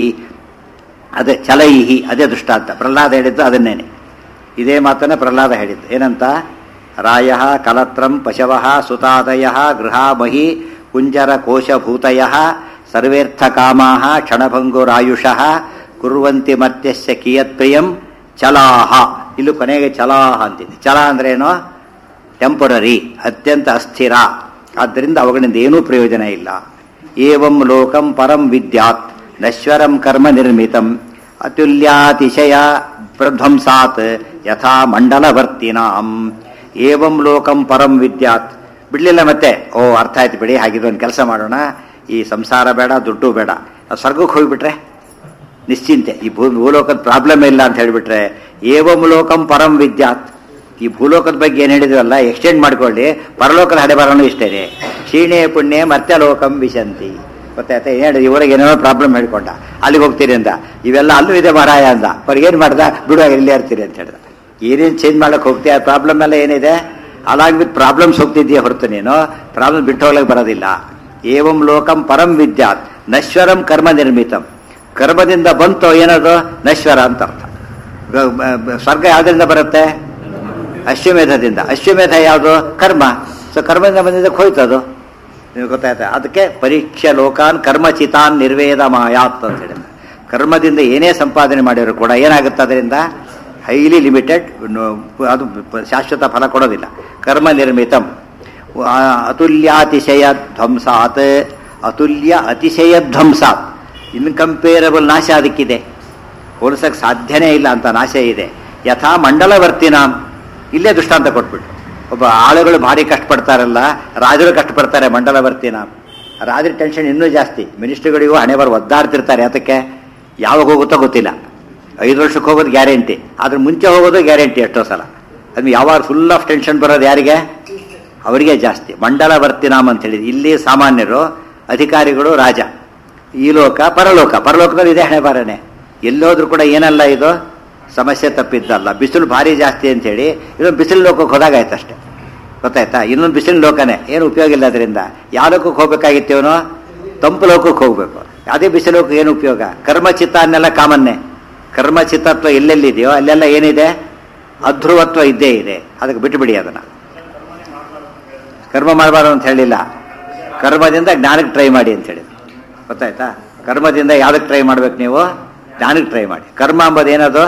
ಅದೇ ಚಲೈಹಿ ಅದೇ ದೃಷ್ಟಾಂತ ಪ್ರಹ್ಲಾದ ಹೇಳಿದ್ದು ಅದನ್ನೇನೆ ಇದೇ ಮಾತನ್ನ ಪ್ರಹ್ಲಾದ ಹೇಳಿದ್ದು ಏನಂತ ರಾಯ ಕಲತ್ರಂ ಪಶವ ಸುತಾದಯ ಗೃಹಾಮಹಿ ಕುಂಜರ ಕೋಶಭೂತಯ ಸರ್ವೇರ್ಥ ಕಾಮಾ ಕ್ಷಣಭಂಗುರಾಯುಷ ಕುರುವಂತಿ ಮರ್ತ್ಯಸ್ಯ ಕಿಯತ್ ಪ್ರಿಯಂ ಚಲಾಹ ಇಲ್ಲೂ ಕೊನೆಗೆ ಚಲಾಹ ಅಂತಿದೆ ಚಲ ಅಂದ್ರೇನು ಟೆಂಪರರಿ ಅತ್ಯಂತ ಅಸ್ಥಿರ ಆದ್ದರಿಂದ ಅವುಗಳಿಂದ ಏನೂ ಪ್ರಯೋಜನ ಇಲ್ಲ ಏವಂ ಲೋಕಂ ಪರಂ ವಿದ್ಯಾತ್ ನಶ್ವರಂ ಕರ್ಮ ನಿರ್ಮಿತಂ ಅತುಲ್ಯಾತಿಶಯ ಪ್ರಧ್ವಂಸಾತ್ ಯಥಾ ಮಂಡಲವರ್ತಿನಾಂ ಏವಂ ಲೋಕಂ ಪರಂ ವಿದ್ಯಾತ್ ಬಿಡ್ಲಿಲ್ಲ ಮತ್ತೆ ಓ ಅರ್ಥ ಆಯ್ತು ಬಿಡಿ ಹಾಗಿದ್ದು ಒಂದು ಕೆಲಸ ಮಾಡೋಣ ಈ ಸಂಸಾರ ಬೇಡ ದುಡ್ಡು ಬೇಡ ನಾವು ಸ್ವರ್ಗಕ್ಕೆ ಹೋಗ್ಬಿಟ್ರೆ ನಿಶ್ಚಿಂತೆ ಈ ಭೂ ಭೂಲೋಕದ ಪ್ರಾಬ್ಲಮ್ ಇಲ್ಲ ಅಂತ ಹೇಳಿಬಿಟ್ರೆ ಏವಂ ಲೋಕಂ ಪರಂ ವಿದ್ಯಾತ್ ಈ ಭೂಲೋಕದ ಬಗ್ಗೆ ಏನು ಹೇಳಿದ್ವಲ್ಲ ಎಕ್ಸ್ಟೆಂಡ್ ಮಾಡ್ಕೊಳ್ಳಿ ಪರಲೋಕದ ಹಡೆ ಬರೋನು ಇಷ್ಟೇ ಕ್ಷೀಣೆ ಪುಣ್ಯ ಮತ್ತೆ ಲೋಕಂ ವಿಶಂತಿ ಗೊತ್ತಾಯ್ತಾ ಏನು ಹೇಳಿದ ಇವರಿಗೆ ಏನೇನೋ ಪ್ರಾಬ್ಲಮ್ ಹೇಳ್ಕೊಂಡ ಅಲ್ಲಿಗೆ ಹೋಗ್ತೀರಿ ಅಂತ ಇವೆಲ್ಲ ಅಲ್ಲೂ ಇದೆ ಮಹಾರಾಯ ಅಂದ ಅವ್ರಿಗೆ ಏನು ಮಾಡ್ದ ಬಿಡುವ ಇಲ್ಲೇ ಇರ್ತೀರಿ ಅಂತ ಹೇಳ್ದ ಏನೇನು ಚೇಂಜ್ ಮಾಡಕ್ಕೆ ಹೋಗ್ತೀಯ ಪ್ರಾಬ್ಲಮ್ ಎಲ್ಲ ಏನಿದೆ ಅಲಾಗ್ ವಿತ್ ಪ್ರಾಬ್ಲಮ್ಸ್ ಹೋಗ್ತಿದ್ದೀಯ ಹೊರತು ನೀನು ಪ್ರಾಬ್ಲಮ್ ಬಿಟ್ಟು ಹೋಗ್ಲಿಕ್ಕೆ ಬರೋದಿಲ್ಲ ಏವಂ ಲೋಕಂ ಪರಂ ವಿದ್ಯಾತ್ ನಶ್ವರಂ ಕರ್ಮ ನಿರ್ಮಿತಂ ಕರ್ಮದಿಂದ ಬಂತು ಏನದು ನಶ್ವರ ಅಂತ ಅರ್ಥ ಗ- ಬ- ಬ- ಸ್ವರ್ಗ ಯಾವ್ದ್ರಿಂದ ಬರುತ್ತೆ ಅಶ್ವಮೇಧದಿಂದ ಅಶ್ವಮೇಧ ಯಾವುದು ಕರ್ಮ ಸೊ ಕರ್ಮದಿಂದ ಬಂದಿದ್ದಕ್ಕೆ ಹೋಯ್ತು ಅದು ನಿಮ್ಗೆ ಗೊತ್ತಾಯ್ತಾ ಅದಕ್ಕೆ ಪರೀಕ್ಷೆ ಲೋಕಾನ್ ಕರ್ಮಚಿತಾನ್ ನಿರ್ವೇದ ಮಾಯಾತ್ ಅಂತ ಹೇಳಿದ ಕರ್ಮದಿಂದ ಏನೇ ಸಂಪಾದನೆ ಮಾಡಿದ್ರು ಕೂಡ ಏನಾಗುತ್ತೆ ಅದರಿಂದ ಹೈಲಿ ಲಿಮಿಟೆಡ್ ಅದು ಪ- ಶಾಶ್ವತ ಫಲ ಕೊಡೋದಿಲ್ಲ ಕರ್ಮ ನಿರ್ಮಿತಂ ಆ, ಅತುಲ್ಯಾತಿಶಯ ಧ್ವಂಸಾತ್ ಅತುಲ್ಯ ಅತಿಶಯ ಧ್ವಂಸಾತ್ ಇನ್ಕಂಪೇರಬಲ್ ನಾಶ ಅದಕ್ಕಿದೆ ಹೋಲಿಸಕ್ಕೆ ಸಾಧ್ಯನೇ ಇಲ್ಲ ಅಂತ ನಾಶ ಇದೆ ಯಥಾ ಮಂಡಲವರ್ತಿನಾಂ ಇಲ್ಲೇ ದೃಷ್ಟಾಂತ ಕೊಟ್ಬಿಟ್ಟು ಒಬ್ಬ ಆಳುಗಳು ಭಾರಿ ಕಷ್ಟಪಡ್ತಾರಲ್ಲ ರಾಜರು ಕಷ್ಟಪಡ್ತಾರೆ ಮಂಡಲವರ್ತಿನಾಂ ರಾಜರ ಟೆನ್ಷನ್ ಇನ್ನೂ ಜಾಸ್ತಿ ಮಿನಿಸ್ಟ್ರಿಗಳಿಗೂ ಹಣೆ ಬರ ಒದ್ದಾಡ್ತಿರ್ತಾರೆ ಅದಕ್ಕೆ ಯಾವಾಗ ಹೋಗುತ್ತೋ ಗೊತ್ತಿಲ್ಲ ಐದು ವರ್ಷಕ್ಕೆ ಹೋಗೋದು ಗ್ಯಾರಂಟಿ ಅದ್ರ ಮುಂಚೆ ಹೋಗೋದು ಗ್ಯಾರಂಟಿ ಎಷ್ಟೋ ಸಲ ಅದು ಯಾವಾಗ ಫುಲ್ ಆಫ್ ಟೆನ್ಷನ್ ಬರೋದು ಯಾರಿಗೆ ಅವರಿಗೆ ಜಾಸ್ತಿ ಮಂಡಲ ವರ್ತಿನಾಮ ಅಂತ ಹೇಳಿದ್ರು ಇಲ್ಲಿ ಸಾಮಾನ್ಯರು ಅಧಿಕಾರಿಗಳು ರಾಜ ಈ ಲೋಕ ಪರಲೋಕ ಪರಲೋಕದಲ್ಲಿ ಇದೆ ಹಣೆ ಬಾರನೆ ಎಲ್ಲೋದ್ರೂ ಕೂಡ ಏನಲ್ಲ ಇದು ಸಮಸ್ಯೆ ತಪ್ಪಿದ್ದಲ್ಲ ಬಿಸಿಲು ಭಾರಿ ಜಾಸ್ತಿ ಅಂತ ಹೇಳಿ ಇದೊಂದು ಬಿಸಿಲು ಲೋಕಕ್ಕೆ ಹೋದಾಗಾಯ್ತು ಅಷ್ಟೇ ಗೊತ್ತಾಯ್ತಾ ಇನ್ನೊಂದು ಬಿಸಿಲು ಲೋಕನೇ ಏನು ಉಪಯೋಗ ಇಲ್ಲ ಅದರಿಂದ ಯಾವ ಲೋಕಕ್ಕೆ ಹೋಗ್ಬೇಕಾಗಿತ್ತೇವನೋ ತಂಪು ಲೋಕಕ್ಕೆ ಹೋಗ್ಬೇಕು ಅದೇ ಬಿಸಿಲೋಕಕ್ಕೆ ಏನು ಉಪಯೋಗ ಕರ್ಮಚಿತ್ತ ಅನ್ನೆಲ್ಲ ಕಾಮನ್ನೇ ಕರ್ಮಚಿತ್ತತ್ವ ಎಲ್ಲೆಲ್ಲಿದೆಯೋ ಅಲ್ಲೆಲ್ಲ ಏನಿದೆ ಅಧ್ರುವತ್ವ ಇದ್ದೇ ಇದೆ ಅದಕ್ಕೆ ಬಿಟ್ಟುಬಿಡಿ ಅದನ್ನ ಕರ್ಮ ಮಾಡಬಾರ್ದು ಅಂತ ಹೇಳಿಲ್ಲ ಕರ್ಮದಿಂದ ಜ್ಞಾನಕ್ಕೆ ಟ್ರೈ ಮಾಡಿ ಅಂತ ಹೇಳಿದ್ರು ಗೊತ್ತಾಯ್ತಾ ಕರ್ಮದಿಂದ ಯಾವ್ದಕ್ಕೆ ಟ್ರೈ ಮಾಡ್ಬೇಕು ನೀವು ಜ್ಞಾನಕ್ಕೆ ಟ್ರೈ ಮಾಡಿ ಕರ್ಮ ಅಂಬದು ಏನದು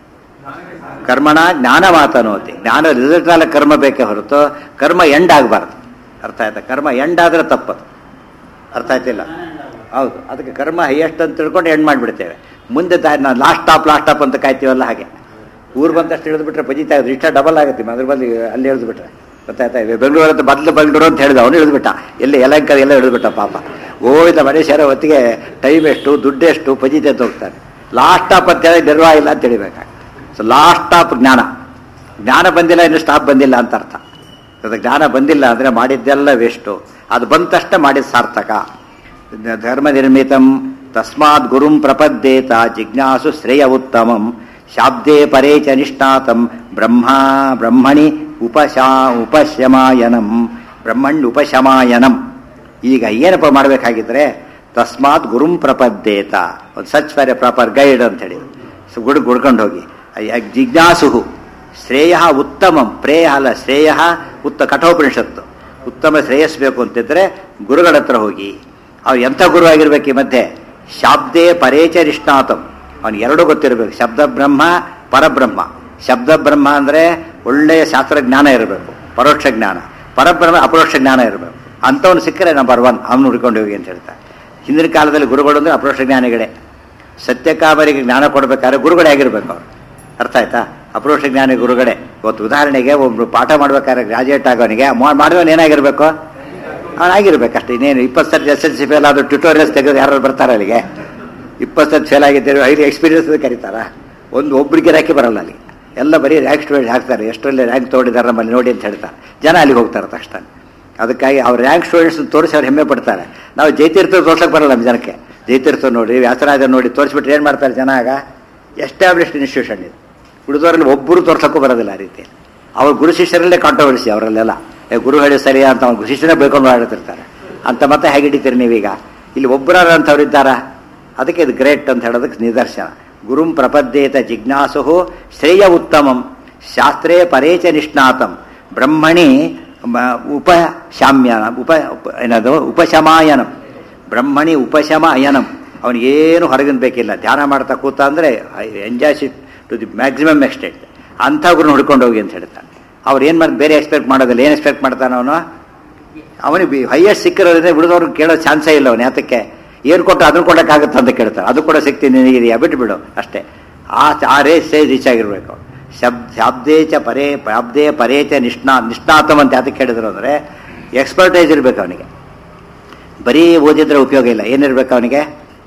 ಕರ್ಮಣ ಜ್ಞಾನ ಮಾತನೋತಿ ಜ್ಞಾನ ರಿಸಲ್ಟ್ ಅಲ್ಲ ಕರ್ಮ ಬೇಕೇ ಹೊರತು ಕರ್ಮ ಎಂಡ್ ಆಗಬಾರ್ದು ಅರ್ಥ ಆಯ್ತಾ ಕರ್ಮ ಎಂಡ್ ಆದ್ರೆ ತಪ್ಪದು ಅರ್ಥ ಆಯ್ತಿಲ್ಲ ಹೌದು ಅದಕ್ಕೆ ಕರ್ಮ ಹೈಯೆಸ್ಟ್ ಅಂತ ತಿಳ್ಕೊಂಡು ಎಂಡ್ ಮಾಡಿಬಿಡ್ತೇವೆ ಮುಂದೆ ನಾವು ಲಾಸ್ಟ್ ಟಾಪ್ ಲಾಸ್ಟ್ ಟಾಪ್ ಅಂತ ಕಾಯ್ತೀವಲ್ಲ ಹಾಗೆ ಊರು ಬಂದಷ್ಟು ಇಳಿದ್ಬಿಟ್ರೆ ಪಜಿತಾ ಇದ್ರು ಇಷ್ಟ ಡಬಲ್ ಆಗುತ್ತೆ ಅದ್ರ ಬದಲು ಅಲ್ಲಿ ಇಳಿದ್ಬಿಟ್ರೆ ಗೊತ್ತಾಯ್ತಾ ಇವೆ ಬೆಂಗಳೂರು ಅಂತ ಬದಲು ಬೆಂಗಳೂರು ಅಂತ ಹೇಳಿದ ಅವನು ಇಳಿದ್ಬಿಟ್ಟ ಎಲ್ಲಿ ಯಲಂಕ ಎಲ್ಲ ಇಳಿದ್ಬಿಟ್ಟ ಪಾಪ ಗೋವಿಂದ ಮನುಷ್ಯರ ಹೊತ್ತಿಗೆ ಟೈಮ್ ಎಷ್ಟು ದುಡ್ಡು ಎಷ್ಟು ಪಜಿತೆ ಅಂತ ಹೋಗ್ತಾನೆ ಲಾಸ್ಟ್ ಟಾಪ್ ಅಂತ ಹೇಳಿ ನಿರ್ವಾಹ ಇಲ್ಲ ಅಂತ ತಿಳಿಬೇಕಾಗ್ತದೆ ಸೊ ಲಾಸ್ಟ್ ಟಾಪ್ ಜ್ಞಾನ ಜ್ಞಾನ ಬಂದಿಲ್ಲ ಇನ್ನು ಸ್ಟಾಪ್ ಬಂದಿಲ್ಲ ಅಂತ ಅರ್ಥ ಅದು ಜ್ಞಾನ ಬಂದಿಲ್ಲ ಅಂದರೆ ಮಾಡಿದ್ದೆಲ್ಲ ವೇಸ್ಟು ಅದು ಬಂದ ತಕ್ಷಣ ಮಾಡಿದ ಸಾರ್ಥಕ ಧರ್ಮ ನಿರ್ಮಿತಂ ತಸ್ಮಾತ್ ಗುರುಂ ಪ್ರಪದ್ದೇತ ಜಿಜ್ಞಾಸು ಶ್ರೇಯ ಉತ್ತಮಂ ಶಾಬ್ದೇ ಪರೇ ಚ ನಿಷ್ಣಾತಂ ಬ್ರಹ್ಮ ಬ್ರಹ್ಮಣಿ ಉಪಶಾ ಉಪಶಮಾಯನಂ ಬ್ರಹ್ಮಣ್ ಉಪಶಮಾಯನಂ ಈಗ ಏನಪ್ಪ ಮಾಡಬೇಕಾಗಿದ್ರೆ ತಸ್ಮಾತ್ ಗುರುಂ ಪ್ರಪದ್ದೇತ ಒಂದು such for a proper guide ಅಂತ ಹೇಳಿ ಸೊ ಗುಡ್ ಗುಡ್ಕೊಂಡು ಹೋಗಿ ಜಿಜ್ಞಾಸು ಶ್ರೇಯ ಉತ್ತಮಂ ಪ್ರೇಯ ಅಲ್ಲ ಶ್ರೇಯ ಉತ್ತ ಕಠೋಪನಿಷತ್ತು ಉತ್ತಮ ಶ್ರೇಯಸ್ಬೇಕು ಅಂತಿದ್ರೆ ಗುರುಗಳ ಹತ್ರ ಹೋಗಿ ಅವ್ರು ಎಂಥ ಗುರು ಆಗಿರ್ಬೇಕು ಈ ಮಧ್ಯೆ ಶಾಬ್ದೇ ಪರೇಚ ನಿಷ್ಣಾತಂ ಅವನು ಎರಡು ಗೊತ್ತಿರಬೇಕು ಶಬ್ದ ಬ್ರಹ್ಮ ಪರಬ್ರಹ್ಮ ಶಬ್ದ ಬ್ರಹ್ಮ ಅಂದರೆ ಒಳ್ಳೆಯ ಶಾಸ್ತ್ರಜ್ಞಾನ ಇರಬೇಕು ಪರೋಕ್ಷ ಜ್ಞಾನ ಪರಬ್ರಹ್ಮ ಅಪರೋಕ್ಷ ಜ್ಞಾನ ಇರಬೇಕು ಅಂಥವನು ಸಿಕ್ಕರೆ ನಂಬರ್ ಒನ್ ಅವನು ಹುಡ್ಕೊಂಡು ಹೋಗಿ ಅಂತ ಹೇಳ್ತಾರೆ ಹಿಂದಿನ ಕಾಲದಲ್ಲಿ ಗುರುಗಳು ಅಂದರೆ ಅಪರೋಕ್ಷ ಜ್ಞಾನಿಗಳೇ ಸತ್ಯಕಾಮರಿಗೆ ಜ್ಞಾನ ಕೊಡಬೇಕಾದ್ರೆ ಗುರುಗಳೇ ಆಗಿರ್ಬೇಕು ಅವರು ಅರ್ಥ ಆಯ್ತಾ ಅಪರೋಕ್ಷ ಜ್ಞಾನಿ ಗುರುಗಳೇ ಇವತ್ತು ಉದಾಹರಣೆಗೆ ಒಬ್ರು ಪಾಠ ಮಾಡ್ಬೇಕಾದ್ರೆ ಗ್ರಾಜುಯೇಟ್ ಆಗೋನಿಗೆ ಮಾಡಿದವನು ಏನಾಗಿರ್ಬೇಕು ಅವನಾಗಿರ್ಬೇಕಷ್ಟೇ ಇನ್ನೇನು ಇಪ್ಪತ್ತು ಸರ್ತಿ ಎಸ್ ಎಲ್ ಸಿ ಫೇಲ್ ಆದರೂ ಟ್ಯೂಟೋರಿಯಲ್ಸ್ ತೆಗೆದು ಯಾರು ಬರ್ತಾರೆ ಅಲ್ಲಿಗೆ ಇಪ್ಪತ್ತು ಸರ್ತಿ ಫೇಲ್ ಆಗಿದ್ದೇವೆ ಹೈಲಿ ಎಕ್ಸ್ಪೀರಿಯನ್ಸ್ ಕರೀತಾರ ಒಂದು ಒಬ್ರಿಗೆ ರ್ಯಾಕೆ ಬರಲ್ಲ ಅಲ್ಲಿ ಎಲ್ಲ ಬರೀ ರ್ಯಾಂಕ್ ಸ್ಟೂಡೆಂಟ್ ಹಾಕ್ತಾರೆ ಎಷ್ಟೊಳ್ಳೆ ರ್ಯಾಂಕ್ ತೊಗೊಂಡಿದ್ದಾರೆ ನಮ್ಮಲ್ಲಿ ನೋಡಿ ಅಂತ ಹೇಳ್ತಾರೆ ಜನ ಅಲ್ಲಿಗೆ ಹೋಗ್ತಾರೆ ತಕ್ಷಣ ಅದಕ್ಕಾಗಿ ಅವ್ರ ರ್ಯಾಂಕ್ ಸ್ಟೂಡೆಂಟ್ಸ್ ತೋರಿಸಿ ಅವ್ರು ಹೆಮ್ಮೆ ಪಡ್ತಾರೆ ನಾವು ಜೈತೀರ್ಥ ತೋರ್ಸಕ್ಕೆ ಬರಲ್ಲ ನಮ್ಮ ಜನಕ್ಕೆ ಜೈತೀರ್ಥ ನೋಡಿ ವ್ಯಾಸರಾಜ ನೋಡಿ ತೋರಿಸ್ಬಿಟ್ರೆ ಏನು ಮಾಡ್ತಾರೆ ಜನ ಆಗ ಎಸ್ಟಾಬ್ಲಿಷ್ಡ್ ಇನ್ಸ್ಟಿಟ್ಯೂಷನ್ ಇದು ಉಳಿದವರಲ್ಲಿ ಒಬ್ಬರು ತೋರ್ಸಕ್ಕೂ ಬರೋದಿಲ್ಲ ಆ ರೀತಿ ಅವ್ರ ಗುರು ಶಿಷ್ಯರಲ್ಲೇ ಕಾಂಟ್ರವರ್ಸಿ ಅವರಲ್ಲೆಲ್ಲ ಏ ಗುರು ಹೇಳಿ ಸರಿಯಾ ಅಂತ ಅವ್ರು ಶಿಷ್ಯನೇ ಬೇಕೊಂಡು ಆಡ್ತಿರ್ತಾರೆ ಅಂತ ಮತ್ತೆ ಹೇಗೆ ಹಿಡಿತೀರಿ ನೀವೀಗ ಇಲ್ಲಿ ಒಬ್ಬರಾರ ಅಂತವ್ರು ಇದ್ದಾರಾ ಅದಕ್ಕೆ ಇದು ಗ್ರೇಟ್ ಅಂತ ಹೇಳೋದಕ್ಕೆ ನಿದರ್ಶನ ಗುರುಂ ಪ್ರಪದ್ಯೇತ ಜಿಜ್ಞಾಸು ಶ್ರೇಯ ಉತ್ತಮಂ ಶಾಸ್ತ್ರೇ ಪರೇಚ ನಿಷ್ಣಾತಂ ಬ್ರಹ್ಮಣಿ ಉಪಶಾಮ್ಯನ ಉಪ ಉಪ- ಏನದು ಉಪಶಮಾಯನಂ ಬ್ರಹ್ಮಣಿ ಉಪಶಮ ಅಯನಂ ಅವನಿಗೇನು ಹೊರಗಿನ ಬೇಕಿಲ್ಲ ಧ್ಯಾನ ಮಾಡ್ತಾ ಕೂತ ಅಂದರೆ enjoys it to the maximum extent ಅಂಥ ಗುರುನ ಹುಡ್ಕೊಂಡು ಹೋಗಿ ಅಂತ ಹೇಳ್ತಾನೆ ಅವ್ರು ಏನು ಮಾಡಿ ಬೇರೆ ಎಕ್ಸ್ಪೆಕ್ಟ್ ಮಾಡೋದಿಲ್ಲ ಏನು ಎಕ್ಸ್ಪೆಕ್ಟ್ ಮಾಡ್ತಾನೆ ಅವನು ಅವನಿಗೆ ಹೈಯೆಸ್ಟ್ ಸಿಕ್ಕಿರೋದ್ರೆ ಉಳಿದವ್ರು ಕೇಳೋ ಚಾನ್ಸೇ ಇಲ್ಲ ಅವನು ಯಾತಕ್ಕೆ ಏನು ಕೊಟ್ಟು ಅದನ್ನು ಕೊಡೋಕ್ಕಾಗುತ್ತೆ ಅಂತ ಕೇಳ್ತಾರೆ ಅದು ಕೂಡ ಶಕ್ತಿ ನಿನಗಿದೆಯಾ ಬಿಟ್ಟು ಬಿಡು ಅಷ್ಟೇ ಆ ಆ ರೇಸ್ ಸ್ಟೇಜ್ ರೀಚ್ ಆಗಿರ್ಬೇಕು ಶಬ್ದ ಶಾಬ್ದೇ ಚ ಪರೇ ಶಾಬ್ದೇ ಪರೇ ಚ ನಿಷ್ಣಾ ನಿಷ್ಣಾತಂ ಅಂತ ಯಾತಕ್ಕೆ ಹೇಳಿದ್ರು ಅಂದರೆ ಎಕ್ಸ್ಪರ್ಟೈಸ್ ಇರಬೇಕು ಅವನಿಗೆ ಬರೀ ಓದಿದ್ರೆ ಉಪಯೋಗ ಇಲ್ಲ ಏನಿರ್ಬೇಕು ಅವನಿಗೆ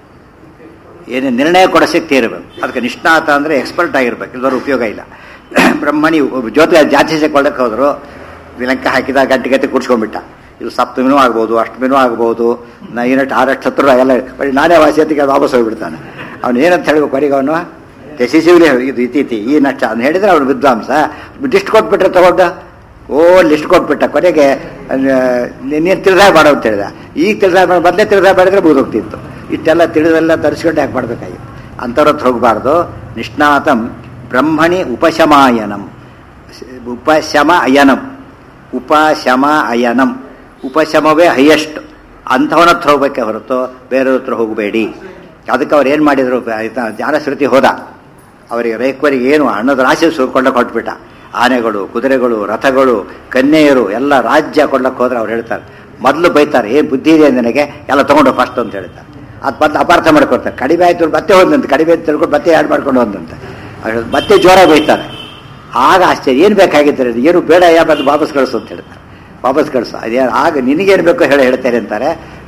ಏನು ನಿರ್ಣಯ ಕೊಡೋ ಶಕ್ತಿ ಇರಬೇಕು ಅದಕ್ಕೆ ನಿಷ್ಣಾತ ಅಂದರೆ ಎಕ್ಸ್ಪರ್ಟ್ ಆಗಿರ್ಬೇಕು ಇಲ್ಲದವ್ರು ಉಪಯೋಗ ಇಲ್ಲ ಬ್ರಹ್ಮಣಿ ಜೊತೆ ಜಾತಿ ಕೊಳ್ಳಕ್ಕೆ ಹೋದ್ರು ಲೆಕ್ಕ ಹಾಕಿದ ಗಂಟೆ ಗಂಟೆ ಕೂಡ್ಸ್ಕೊಂಡ್ಬಿಟ್ಟ ಇದು ಸಪ್ತಮಿನೂ ಆಗ್ಬೋದು ಅಷ್ಟಮಿನೂ ಆಗ್ಬೋದು ನಾ ಏನಟ್ಟು ಆರಷ್ಟು ಹತ್ರ ಎಲ್ಲ ಬರೀ ನಾನೇ ವಾಸಿಯತಿಗೆ ವಾಪಸ್ ಹೋಗ್ಬಿಡ್ತಾನೆ ಅವ್ನು ಏನಂತ ಹೇಳ್ಬೇಕು ಬರೀಗ ಅವನು ಡೆಸಿಸಿವ್ಲಿ ಇದು ಇತೀತಿ ಈ ನಷ್ಟ ಅಂತ ಹೇಳಿದ್ರೆ ಅವ್ನು ವಿದ್ವಾಂಸ ಲಿಸ್ಟ್ ಕೊಟ್ಬಿಟ್ರೆ ತಗೊಂಡ ಓ ಲಿಸ್ಟ್ ಕೊಟ್ಬಿಟ್ಟ ಕೊನೆಗೆ ನೀನು ತಿಳಿದಾಗ ಮಾಡು ಅಂತ ಹೇಳಿದ ಈಗ ತಿಳಿದಾಗ ಮಾಡಿ ಮೊದಲೇ ತಿಳಿದಾಗ ಮಾಡಿದ್ರೆ ಮುಗಿದೋಗ್ತಿತ್ತು ಇಷ್ಟೆಲ್ಲ ತಿಳಿದೆಲ್ಲ ತರಿಸ್ಕೊಂಡು ಯಾಕೆ ಮಾಡಬೇಕಾಗಿತ್ತು ಅಂಥವ್ರ ಹತ್ರ ಹೋಗಬಾರ್ದು ನಿಷ್ಣಾತಂ ಬ್ರಹ್ಮಣಿ ಉಪಶಮಾಯನಂ ಉಪಶಮ ಅಯನಂ ಉಪಶಮ ಅಯನಂ ಉಪಶಮವೇ ಹೈಯೆಸ್ಟ್ ಅಂಥವನ ಹತ್ರ ಹೋಗ್ಬೇಕೆ ಹೊರತು ಬೇರೆಯವ್ರ ಹತ್ರ ಹೋಗಬೇಡಿ ಅದಕ್ಕೆ ಅವ್ರು ಏನು ಮಾಡಿದರು ಜ್ಞಾನಶ್ರುತಿ ಹೋದ ಅವರಿಗೆ ರೇಕ್ವರಿಗೆ ಏನು ಹಣದ ರಾಶಿ ಸುಳ್ಕೊಂಡಕ್ಕೆ ಹೊಟ್ಬಿಟ್ಟ ಆನೆಗಳು ಕುದುರೆಗಳು ರಥಗಳು ಕನ್ಯೆಯರು ಎಲ್ಲ ರಾಜ್ಯ ಕೊಡ್ಲಕ್ಕೆ ಹೋದ್ರೆ ಅವ್ರು ಹೇಳ್ತಾರೆ ಮೊದಲು ಬೈತಾರೆ ಏನು ಬುದ್ಧಿ ಇದೆ ನನಗೆ ಎಲ್ಲ ತೊಗೊಂಡು ಫಸ್ಟ್ ಅಂತ ಹೇಳ್ತಾರೆ ಅದು ಬಂದು ಅಪಾರ್ಥ ಮಾಡ್ಕೊಡ್ತಾರೆ ಕಡಿಮೆ ಆಯ್ತು ಮತ್ತೆ ಹೋದಂತೆ ಕಡಿಮೆ ಆಯ್ತು ತಿಳ್ಕೊಂಡು ಮತ್ತೆ ಆ್ಯಡ್ ಮಾಡ್ಕೊಂಡು ಹೋದಂತೆ ಅವ್ರು ಮತ್ತೆ ಜೋರ ಬೈತಾರೆ ಆಗ ಆಶ್ಚರ್ಯ ಏನು ಬೇಕಾಗಿದ್ದಾರೆ ಏನು ಬೇಡ ಯಾ ಬಂದು ವಾಪಸ್ ಕಳಿಸು ಅಂತ ಹೇಳ್ತಾರೆ ವಾಪಸ್ ಕಳಿಸು ಅದೇ ಆಗ ನಿನಗೇನು ಬೇಕೋ ಹೇಳಿ ಹೇಳ್ತಾರೆ ಅಂತಾರೆ